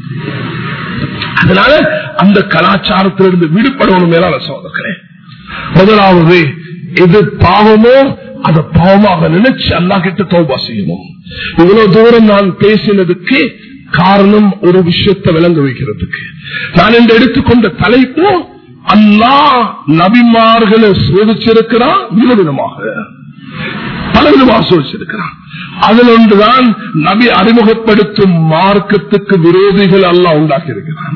அதனால அந்த கலாச்சாரத்திலிருந்து விடுபடணும் மேலான சோதர்களே முதலாவது எது பாவமோ அதை பாவமாக நினைச்சு அல்லா கிட்ட தோபா செய்யணும் இவ்வளவு தூரம் நான் பேசினதுக்கு காரணம் ஒரு விஷயத்தை விளங்க வைக்கிறதுக்கு நான் இந்த எடுத்துக்கொண்ட தலைப்பு அல்லா நபிமார்களை சோதிச்சிருக்கிறான் விதவிதமாக பலவிதமாக சோதிச்சிருக்கிறான் அதில் ஒன்றுதான் நபி அறிமுகப்படுத்தும் மார்க்கத்துக்கு விரோதிகள் அல்லா உண்டாக்கி இருக்கிறான்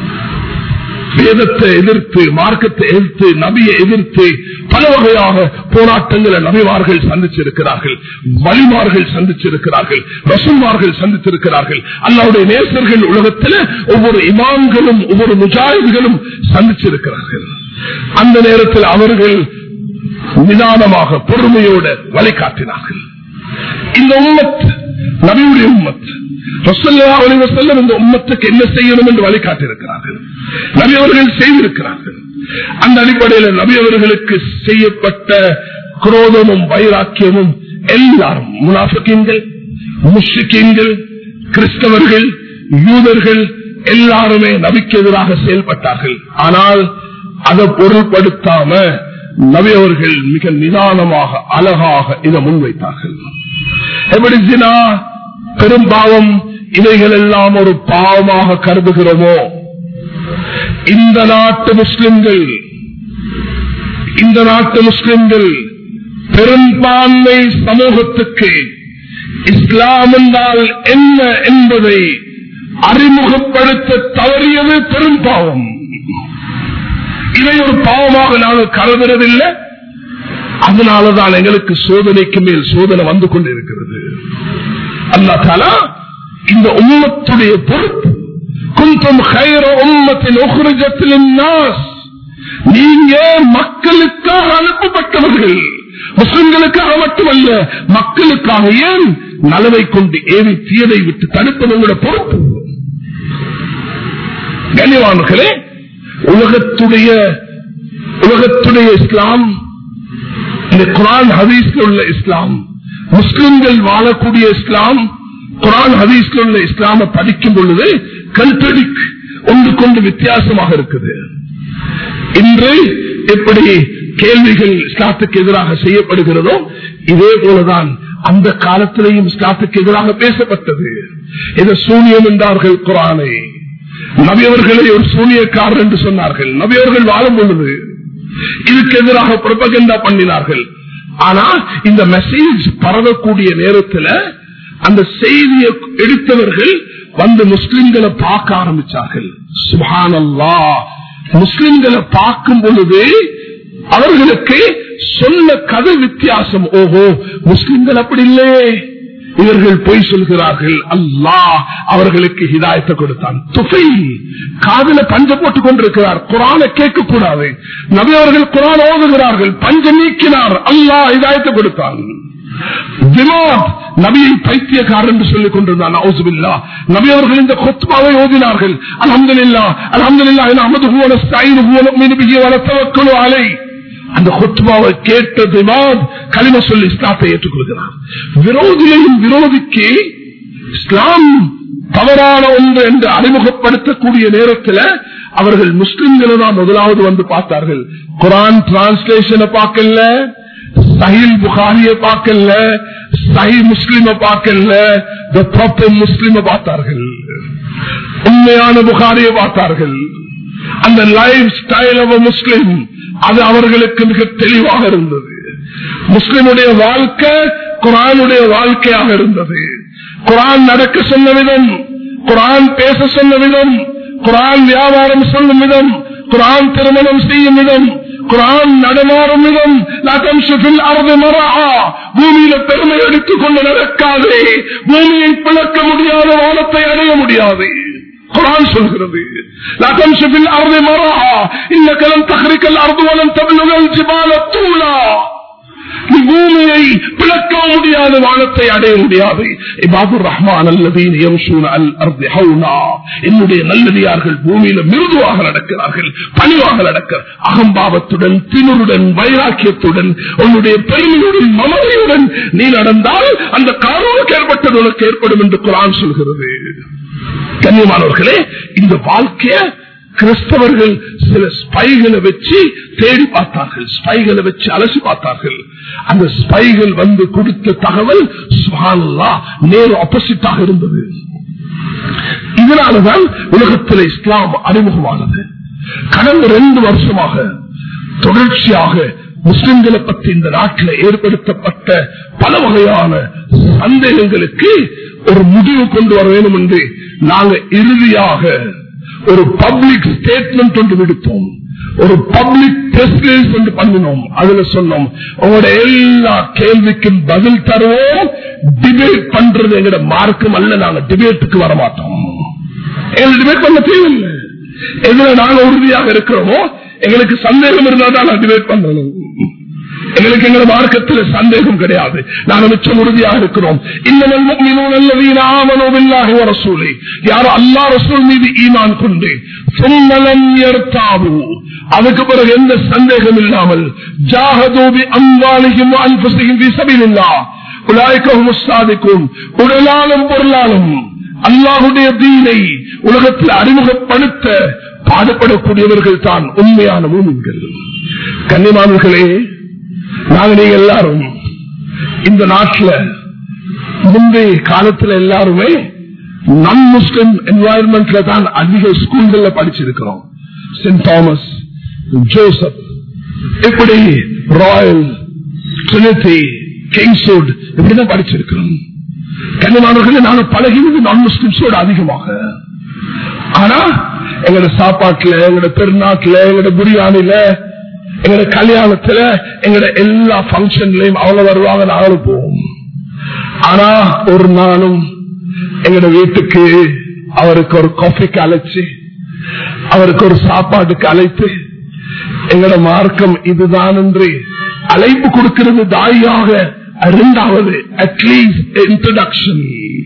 வேதத்தை எதிர்த்து மார்க்கத்தை எதிர்த்து நபியை எதிர்த்து பல வகையாக போராட்டங்களை நபிமார்கள் சந்திச்சிருக்கிறார்கள் வலிமார்கள் சந்திச்சிருக்கிறார்கள் ரசூமார்கள் சந்தித்திருக்கிறார்கள் அல்லாவுடைய நேசர்கள் உலகத்தில் ஒவ்வொரு இமாம்களும் ஒவ்வொரு முஜாஹிதுகளும் சந்திச்சிருக்கிறார்கள் அந்த நேரத்தில் அவர்கள் நிதானமாக பொறுமையோடு வழிகாட்டினார்கள் இந்த உம்மத் நபியுடைய உம்மத் செல்லும் இந்த உம்மத்துக்கு என்ன செய்யணும் என்று வழிகாட்டியிருக்கிறார்கள் நபி அவர்கள் செய்திருக்கிறார்கள் அந்த அடிப்படையில் நபி அவர்களுக்கு செய்யப்பட்ட குரோதமும் வைராக்கியமும் எல்லாரும் முனாஃபிக்கீன்கள் முஷிக்கீன்கள் கிறிஸ்தவர்கள் யூதர்கள் எல்லாருமே நபிக்கு எதிராக செயல்பட்டார்கள் ஆனால் அதை பொருள்படுத்தாம நபி அவர்கள் மிக நிதானமாக அழகாக இதை முன்வைத்தார்கள் எப்படி ஜினா பெரும்பாவம் இவைகள் எல்லாம் ஒரு பாவமாக கருதுகிறோமோ இந்த நாட்டு முஸ்லிம்கள் இந்த நாட்டு முஸ்லிம்கள் பெரும்பான்மை சமூகத்துக்கு இஸ்லாம் என்றால் என்ன என்பதை அறிமுகப்படுத்த தவறியது பெரும் பாவம் இதை ஒரு பாவமாக நாங்கள் கருதுறதில்லை அதனாலதான் எங்களுக்கு சோதனைக்கு மேல் சோதனை வந்து கொண்டிருக்கிறது அல்லா தாலா இந்த உம்மத்துடைய பொறுப்பு குந்தம் ஹைர உம்மத்தின் உஹ்ரஜத்தில் நீங்க மக்களுக்காக அனுப்பப்பட்டவர்கள் முஸ்லிம்களுக்காக மட்டுமல்ல மக்களுக்காக ஏன் நலவை கொண்டு ஏவி தீயதை விட்டு தடுப்பது உங்களோட பொறுப்பு கனிவான்களே உலகத்துடைய உலகத்துடைய இஸ்லாம் இந்த குரான் ஹதீஸ்ல உள்ள இஸ்லாம் முஸ்லிம்கள் வாழக்கூடிய இஸ்லாம் குரான் ஹதீஸ்ல உள்ள இஸ்லாம படிக்கும் பொழுது கல்பெடிக் ஒன்று கொண்டு வித்தியாசமாக இருக்குது இன்று எப்படி கேள்விகள் இஸ்லாத்துக்கு எதிராக செய்யப்படுகிறதோ இதே போலதான் அந்த காலத்திலேயும் இஸ்லாத்துக்கு எதிராக பேசப்பட்டது இது சூனியம் என்றார்கள் குரானை நபியவர்களை ஒரு சூனியக்காரர் என்று சொன்னார்கள் நபியவர்கள் வாழும் பொழுது இதுக்கு எதிராக புறப்பகண்டா பண்ணினார்கள் ஆனா இந்த மெசேஜ் பரவக்கூடிய நேரத்தில் அந்த செய்தியை எடுத்தவர்கள் வந்து முஸ்லிம்களை பார்க்க ஆரம்பிச்சார்கள் சுபானல்லா முஸ்லிம்களை பார்க்கும் பொழுது அவர்களுக்கு சொன்ன கதை வித்தியாசம் ஓஹோ முஸ்லிம்கள் அப்படி இல்லையே இவர்கள் பொய் சொல்கிறார்கள் அல்லாஹ் அவர்களுக்கு ஹிதாயத்தை கொடுத்தான் துஃபை காதல பஞ்ச போட்டுக் கொண்டிருக்கிறார் குரானை கேட்க கூடாது நபி அவர்கள் குரான் ஓதுகிறார்கள் பஞ்ச நீக்கினார் அல்லாஹ் ஹிதாயத்தை கொடுத்தான் திமாத் நபியை பைத்தியக்காரர் என்று சொல்லிக் கொண்டிருந்தான் அவுசுபில்லா நபி அவர்கள் இந்த கொத்மாவை ஓதினார்கள் அலமதுல்லா அலமதுல்லா அமது வளர்த்தவக்களோ அலை அந்த கொத்மாவை கேட்ட திமாத் களிம சொல்லி இஸ்லாத்தை ஏற்றுக்கொள்கிறார் விரோதியையும் விரோதிக்கு இஸ்லாம் தவறான ஒன்று என்று அறிமுகப்படுத்தக்கூடிய நேரத்தில் அவர்கள் முஸ்லிம்களை தான் முதலாவது வந்து பார்த்தார்கள் குரான் டிரான்ஸ்லேஷனை பார்க்கல சஹில் புகாரிய பார்க்கல சஹி முஸ்லிம பார்க்கல முஸ்லிம பார்த்தார்கள் உண்மையான புகாரிய பார்த்தார்கள் அந்த லைஃப் ஸ்டைல் ஆஃப் முஸ்லிம் அது அவர்களுக்கு மிக தெளிவாக இருந்தது முஸ்லிமுடைய வாழ்க்கை குரானுடைய வாழ்க்கையாக இருந்தது குரான் நடக்க சொன்ன விதம் குரான் பேச சொன்ன விதம் குரான் வியாபாரம் சொல்லும் விதம் குரான் திருமணம் செய்யும் விதம் குரான் நடமாறும் விதம் பூமியில பெருமை எடுத்துக் கொண்டு நடக்காதே பூமியை பிளக்க முடியாத வானத்தை அடைய முடியாது குரான் சொல்கிறது இன்னக்கலம் தகரிக்கல் அர்துவலம் தமிழர்கள் ஜிபால தூளா நீ பூமியை பிளக்க முடியாத வானத்தை அடைய முடியாது இபாபுர் ரஹ்மான் அல்லதீன் அல் அர்தி ஹவுனா என்னுடைய நல்லடியார்கள் பூமியில மிருதுவாக நடக்கிறார்கள் பணிவாக நடக்க அகம்பாவத்துடன் திணறுடன் வைராக்கியத்துடன் உன்னுடைய பெருமையுடன் மமதையுடன் நீ நடந்தால் அந்த காரணம் ஏற்பட்டது உனக்கு ஏற்படும் என்று குரான் சொல்கிறது கண்ணியமானவர்களே இந்த வாழ்க்கைய கிறிஸ்தவர்கள் சில ஸ்பைகளை வச்சு தேடி பார்த்தார்கள் ஸ்பைகளை வச்சு அலசி பார்த்தார்கள் அந்த ஸ்பைகள் வந்து கொடுத்த தகவல் சுபானல்லா நேர் ஆப்போசிட்டாக இருந்தது இதனாலதான் உலகத்தில் இஸ்லாம் அறிமுகமானது கடந்த ரெண்டு வருஷமாக தொடர்ச்சியாக முஸ்லிம்களை பற்றி இந்த நாட்டில் ஏற்படுத்தப்பட்ட பல வகையான சந்தேகங்களுக்கு ஒரு முடிவு கொண்டு வர வேண்டும் என்று நாங்கள் இறுதியாக ஒரு பப்ளிக் ஸ்டேட்மெண்ட் ஒன்று விடுத்தோம் ஒரு பப்ளிக் டெஸ்ட் ஒன்று பண்ணினோம் அதுல சொன்னோம் உங்களோட எல்லா கேள்விக்கும் பதில் தருவோம் டிபேட் பண்றது எங்கட மார்க்கம் அல்ல நாங்க டிபேட்டுக்கு வர மாட்டோம் எங்களுக்கு டிபேட் பண்ண தேவையில்லை எதுல நாங்க உறுதியாக இருக்கிறோமோ எங்களுக்கு சந்தேகம் இருந்தா தான் நான் டிபேட் பண்ணணும் எங்களுக்கு எங்க மார்க்கத்தில் சந்தேகம் கிடையாது நாங்கள் மிச்சம் உறுதியாக இருக்கிறோம் யாரோ அல்லா ரசூல் மீது ஈமான் கொண்டு சும்மலம் அதுக்கு பிறகு எந்த சந்தேகம் இல்லாமல் ஜாகதோபி அம்பாலிகும் அன்புசையும் விசபில்லா உலாய்க்கும் சாதிக்கும் உடலாலும் பொருளாலும் அல்லாஹுடைய தீனை உலகத்தில் அறிமுகப்படுத்த பாடுபடக்கூடியவர்கள் தான் உண்மையான மூமின்கள் கன்னிமானர்களே நாங்க நீங்க எல்லாரும் இந்த நாட்டில் முந்தைய காலத்துல எல்லாருமே நான் முஸ்லிம் என்வாயன்மெண்ட்ல தான் அதிக ஸ்கூல்கள்ல படிச்சிருக்கிறோம் சென்ட் தாமஸ் ஜோசப் இப்படி ராயல் ட்ரினிட்டி கிங்ஸ்வுட் இப்படிதான் படிச்சிருக்கிறோம் கன்னிமானவர்களே நாங்கள் பழகினது நான் முஸ்லிம்ஸோட அதிகமாக ஆனா எங்களோட சாப்பாட்டுல எங்களோட பெருநாட்டுல எங்களோட பிரியாணில எங்களோட கல்யாணத்துல எங்களோட எல்லா பங்கன்லயும் அவ்வளவு வருவாங்க நாங்களும் போவோம் ஆனா ஒரு நாளும் எங்களோட வீட்டுக்கு அவருக்கு ஒரு காஃபிக்கு அழைச்சு அவருக்கு ஒரு சாப்பாட்டுக்கு அழைத்து எங்களோட மார்க்கம் இதுதான் என்று அழைப்பு கொடுக்கிறது தாயாக இரண்டாவது அட்லீஸ்ட் இன்ட்ரடக்ஷன்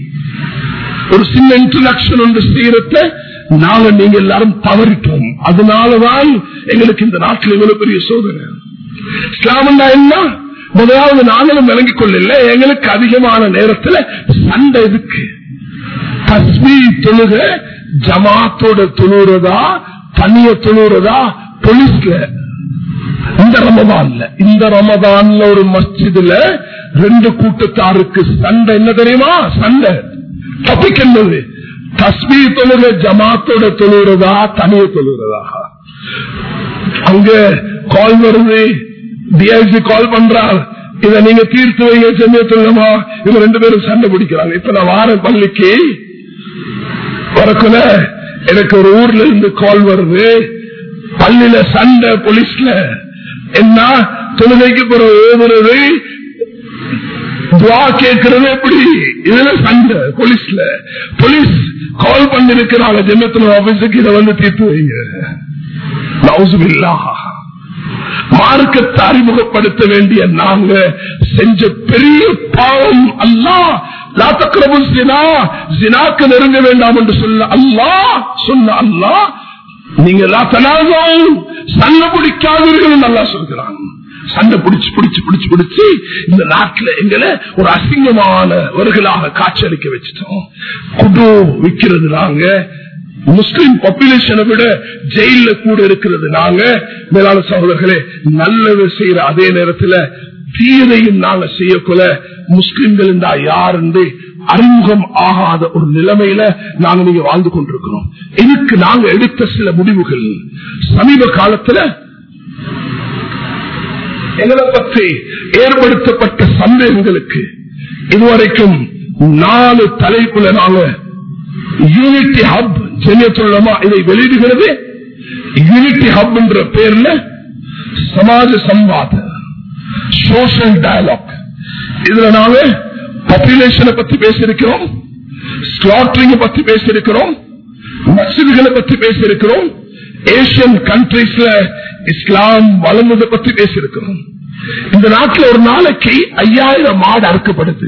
ஒரு சின்ன இன்ட்ரடக்ஷன் ஒன்று செய்யறத நாங்க நீங்க எல்லாரும் தவறிட்டோம் அதனாலதான் எங்களுக்கு இந்த நாட்டில் இவ்வளவு பெரிய சோதனை இஸ்லாமண்டா என்ன முதலாவது நாங்களும் விளங்கிக் கொள்ளல எங்களுக்கு அதிகமான நேரத்தில் சண்டை இருக்கு தஸ்மி தொழுக ஜமாத்தோட தொழுறதா தனிய தொழுறதா போலீஸ்ல இந்த ரமதான்ல இந்த ரமதான்ல ஒரு மஸ்ஜிதுல ரெண்டு கூட்டத்தாருக்கு சண்டை என்ன தெரியுமா சண்டை டாபிக் என்னது தஸ்மி தொழுக ஜமாத்தோட தொழுறதா தனிய தொழுறதா அங்க கால் வருது டிஐசி கால் பண்றார் இத நீங்க தீர்த்து வைங்க செஞ்சமா இவங்க ரெண்டு பேரும் சண்டை பிடிக்கிறாங்க இப்ப நான் வார பள்ளிக்கு வரக்குல எனக்கு ஒரு ஊர்ல இருந்து கால் வருது பள்ளியில சண்டை போலீஸ்ல என்ன தொழுகைக்கு பிறகு ஓதுறது துவா கேட்கறது எப்படி இதுல சண்டை போலீஸ்ல போலீஸ் கால் பண்ணிருக்கிறாங்க ஜென்னத்துல ஆபீஸுக்கு இதை வந்து தீர்த்து வைங்க நவுசுபில்லா மார்க்கத்தை அறிமுகப்படுத்த வேண்டிய நாங்க செஞ்ச பெரிய பாவம் அல்லா லாத்தக்கிரபுல் ஜினா ஜினாக்கு நெருங்க வேண்டாம் என்று சொல்ல அல்லா சொன்ன அல்லா நீங்க லாத்தனாகும் சண்டை பிடிக்காதீர்கள் நல்லா சொல்கிறான் சண்டை பிடிச்சு பிடிச்சு பிடிச்சு பிடிச்சு இந்த நாட்டில் எங்களை ஒரு அசிங்கமானவர்களாக காட்சியளிக்க வச்சுட்டோம் குடு விற்கிறது நாங்க முஸ்லிம் பாப்புலேஷனை விட ஜெயில கூட இருக்கிறது நாங்க மேலான சகோதரர்களே நல்லது செய்யற அதே நேரத்தில் தீயதையும் நாங்க செய்யக்குள்ள முஸ்லிம்கள் இருந்தா யார் என்று அறிமுகம் ஆகாத ஒரு நிலைமையில நாங்க நீங்க வாழ்ந்து கொண்டிருக்கிறோம் இதுக்கு நாங்க எடுத்த சில முடிவுகள் சமீப காலத்துல எங்களை பற்றி ஏற்படுத்தப்பட்ட சந்தேகங்களுக்கு இதுவரைக்கும் நாலு தலைப்புல நாங்க யூனிட்டி ஹப் சென்னைத்துள்ளமா இதை வெளியிடுகிறது யூனிட்டி ஹப் என்ற பேர்ல சமாஜ சம்வாத சோசியல் டயலாக் இதுல நாங்க பாப்புலேஷனை பத்தி பேசியிருக்கிறோம் ஸ்லாட்டரிங் பத்தி பேசியிருக்கிறோம் மசிதிகளை பத்தி பேசியிருக்கிறோம் ஏசியன் கண்ட்ரீஸ்ல இஸ்லாம் வளர்ந்ததை பத்தி பேசியிருக்கிறோம் இந்த நாட்டில் ஒரு நாளைக்கு ஐயாயிரம் மாடு அறுக்கப்படுது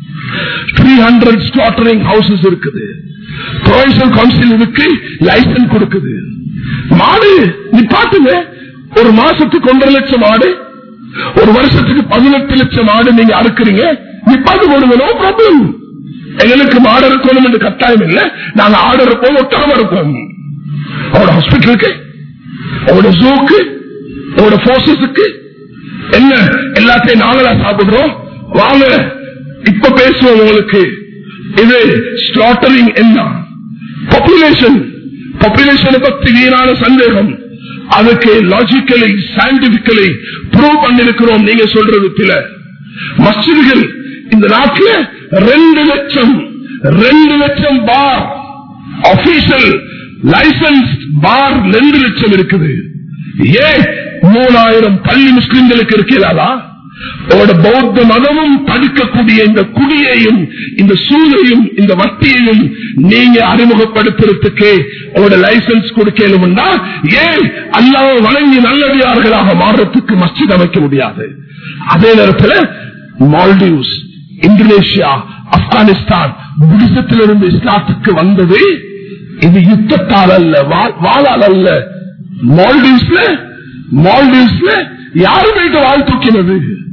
த்ரீ ஹண்ட்ரட் ஸ்லாட்டரிங் ஹவுசஸ் இருக்குது ப்ரொவிஷனல் கவுன்சில் இதுக்கு லைசன்ஸ் கொடுக்குது மாடு நிப்பாட்டுங்க ஒரு மாசத்துக்கு ஒன்றரை லட்சம் மாடு ஒரு வருஷத்துக்கு பதினெட்டு லட்சம் மாடு நீங்க அறுக்கிறீங்க நிப்பாட்டு போடுங்க நோ ப்ராப்ளம் எங்களுக்கு மாடு இருக்கணும் என்று கட்டாயம் இல்லை நாங்க ஆடு இருப்போம் ஒட்டாம இருப்போம் அவரோட ஹாஸ்பிட்டலுக்கு அவரோட ஜூக்கு அவரோட போர்சஸுக்கு என்ன எல்லாத்தையும் நாங்களா சாப்பிடுறோம் வாங்க இப்ப பேசுவோம் உங்களுக்கு இது ஸ்லாட்டரிங் என்ன பாப்புலேஷன் பாப்புலேஷனை பத்தி வீணான சந்தேகம் அதுக்கு லாஜிக்கலி சயின்டிபிக்கலி ப்ரூவ் பண்ணிருக்கிறோம் நீங்க சொல்றது பில மசிதிகள் இந்த நாட்டில் ரெண்டு லட்சம் ரெண்டு லட்சம் பார் அபிஷியல் லைசன்ஸ் பார் ரெண்டு லட்சம் இருக்குது ஏன் மூணாயிரம் பள்ளி முஸ்லிம்களுக்கு இருக்கிறதா அவரோட பௌத்த மதமும் தடுக்கக்கூடிய இந்த குடியையும் இந்த சூழையும் இந்த வட்டியையும் நீங்க அறிமுகப்படுத்துறதுக்கு அவரோட லைசன்ஸ் கொடுக்கணும்னா ஏன் அல்லாம வழங்கி நல்லடியார்களாக மாறுறதுக்கு மஸ்ஜித் அமைக்க முடியாது அதே நேரத்தில் மால்டீவ்ஸ் இந்தோனேஷியா ஆப்கானிஸ்தான் புடிசத்திலிருந்து இஸ்லாத்துக்கு வந்தது இது யுத்தத்தால் அல்ல வாழால் அல்ல மால்டீவ்ஸ்ல மால்டீவ்ஸ்ல யாரு போயிட்டு வாழ் தூக்கினது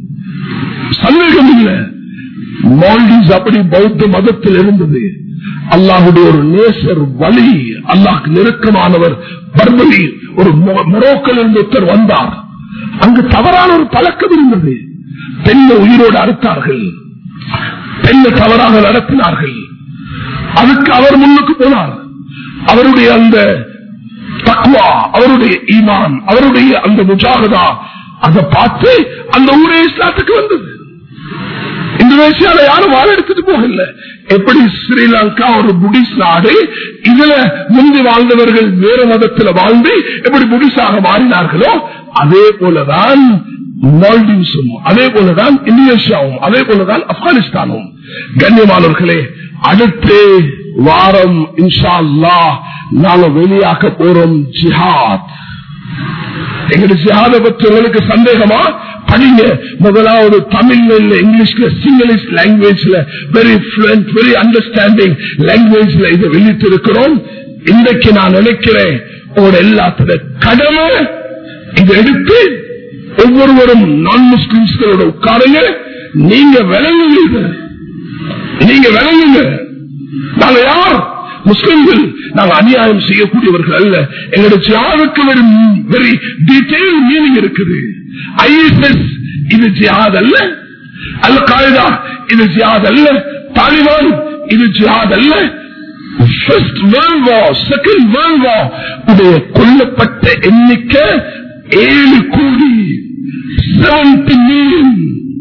சந்தேகம் இல்ல மால்டீவ்ஸ் அப்படி பௌத்த மதத்தில் இருந்தது அல்லாஹுடைய ஒரு நேசர் வழி அல்லாஹ் நெருக்கமானவர் பர்பலி ஒரு மொரோக்கல் இருந்து ஒருத்தர் வந்தார் அங்கு தவறான ஒரு பழக்கம் இருந்தது பெண்ணை உயிரோடு அறுத்தார்கள் பெண்ணை தவறாக நடத்தினார்கள் அதுக்கு அவர் முன்னுக்கு போனார் அவருடைய அந்த தக்குவா அவருடைய ஈமான் அவருடைய அந்த முஜாகதா அதை பார்த்து அந்த ஊரே இஸ்லாத்துக்கு வந்தது இந்தோனேஷியால யாரும் வாழ எடுத்துட்டு போகல எப்படி ஸ்ரீலங்கா ஒரு புடிஸ் நாடு இதுல முந்தி வாழ்ந்தவர்கள் வேற மதத்துல வாழ்ந்து எப்படி புடிஸாக மாறினார்களோ அதே போலதான் மால்டீவ்ஸும் அதே போலதான் இந்தோனேஷியாவும் அதே போலதான் ஆப்கானிஸ்தானும் கண்ணியமானவர்களே அடுத்து வாரம் இன்ஷா அல்லா நாங்க வெளியாக்க போறோம் ஜிஹாத் எங்களுடைய ஜிஹாத பற்றி உங்களுக்கு சந்தேகமா படிங்க முதலாவது தமிழ்ல இல்ல இங்கிலீஷ்ல சிங்கிலிஷ் லாங்குவேஜ்ல வெரி ஃபிளூயன்ட் வெரி அண்டர்ஸ்டாண்டிங் லாங்குவேஜ்ல இதை வெளியிட்டிருக்கிறோம் இன்றைக்கு நான் நினைக்கிறேன் உங்களோட எல்லாத்துல கடமை இதை எடுத்து ஒவ்வொருவரும் நான் முஸ்லிம்ஸ்களோட உட்காருங்க நீங்க விளங்குங்க நீங்க விளங்குங்க நாங்க யார் முஸ்லிம்கள் நாங்க அநியாயம் செய்யக்கூடியவர்கள் அல்ல எங்களுடைய ஜியாதுக்கு வெரி டீடைல் மீனிங் இருக்குது ஐஎஸ்எஸ் இது ஜியாத் அல்ல அல் காய்தா இது ஜியாத் அல்ல தாலிபான் இது ஜியாத் அல்ல first world war second world war உடைய கொல்லப்பட்ட எண்ணிக்கை ஏழு கோடி செவன்டி மில்லியன்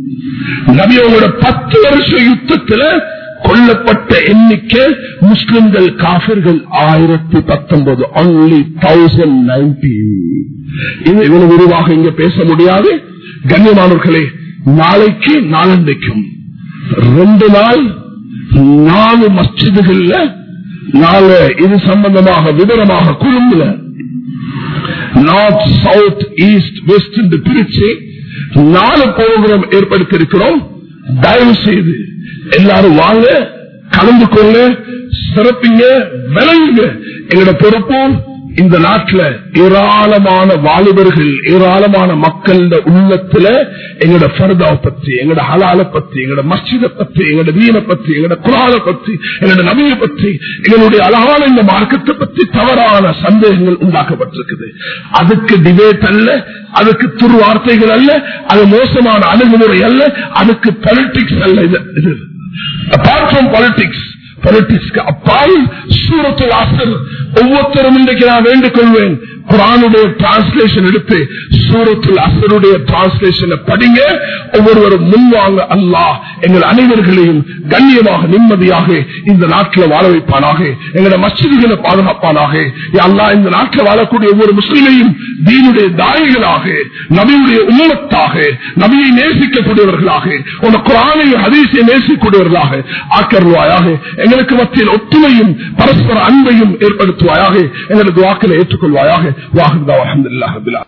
நபியோட பத்து வருஷ யுத்தத்தில் கொல்லப்பட்ட எண்ணிக்கை முஸ்லிம்கள் காபிர்கள் ஆயிரத்தி பத்தொன்பது ஒன்லி தௌசண்ட் நைன்டி இது இவ்வளவு விரிவாக இங்க பேச முடியாது கண்ணியமானவர்களே நாளைக்கு நாளன்றைக்கும் ரெண்டு நாள் நாலு மஸ்ஜிதுகள்ல நாலு இது சம்பந்தமாக விவரமாக குழும்புல நார்த் சவுத் ஈஸ்ட் வெஸ்ட் என்று பிரிச்சு நாலு ப்ரோக்ராம் ஏற்படுத்தியிருக்கிறோம் தயவு செய்து எல்லாரும் வாங்க கலந்து கொள்ள சிறப்பிங்க விளையுங்க எங்களோட பொறுப்பு இந்த நாட்டில் ஏராளமான வாலிபர்கள் ஏராளமான மக்கள் உள்ளத்துல எங்களோட ஃபர்தாவை பத்தி எங்களோட ஹலால பத்தி எங்களோட மஸ்ஜிதை பத்தி எங்களோட வீணை பத்தி எங்களோட குரானை பத்தி எங்களோட நபியை பத்தி எங்களுடைய அழகான இந்த மார்க்கத்தை பத்தி தவறான சந்தேகங்கள் உண்டாக்கப்பட்டிருக்குது அதுக்கு டிபேட் அல்ல அதுக்கு துரு வார்த்தைகள் அல்ல அது மோசமான அணுகுமுறை அல்ல அதுக்கு பாலிடிக்ஸ் அல்ல இது இது அப்பார்ட் ஃப்ரம் பாலிடிக்ஸ் பாலிடிக்ஸ்க்கு அப்பால் சூரத்தில் ஆசர் ஒவ்வொருத்தரும் இன்றைக்கு நான் வேண்டிக் கொள்வேன் குரானுடைய டிரான்ஸ்லேஷன் எடுத்து சூரத்தில் அசருடைய டிரான்ஸ்லேஷனை படிங்க ஒவ்வொருவரும் முன்வாங்க அல்லாஹ் எங்கள் அனைவர்களையும் கண்ணியமாக நிம்மதியாக இந்த நாட்டில் வாழ வைப்பானாக எங்களோட மசிதிகளை பாதுகாப்பானாக அல்லா இந்த நாட்டில் வாழக்கூடிய ஒவ்வொரு முஸ்லிமையும் தீனுடைய தாயிகளாக நபியுடைய உண்மத்தாக நபியை நேசிக்கக்கூடியவர்களாக உன குரானையும் ஹதீஸை நேசிக்கக்கூடியவர்களாக ஆக்கருவாயாக எங்களுக்கு மத்தியில் ஒற்றுமையும் பரஸ்பர அன்பையும் ஏற்படுத்துவாயாக எங்களது வாக்களை ஏற்றுக்கொள்வாயாக வாகுதா அஹமதுல்லாஹ்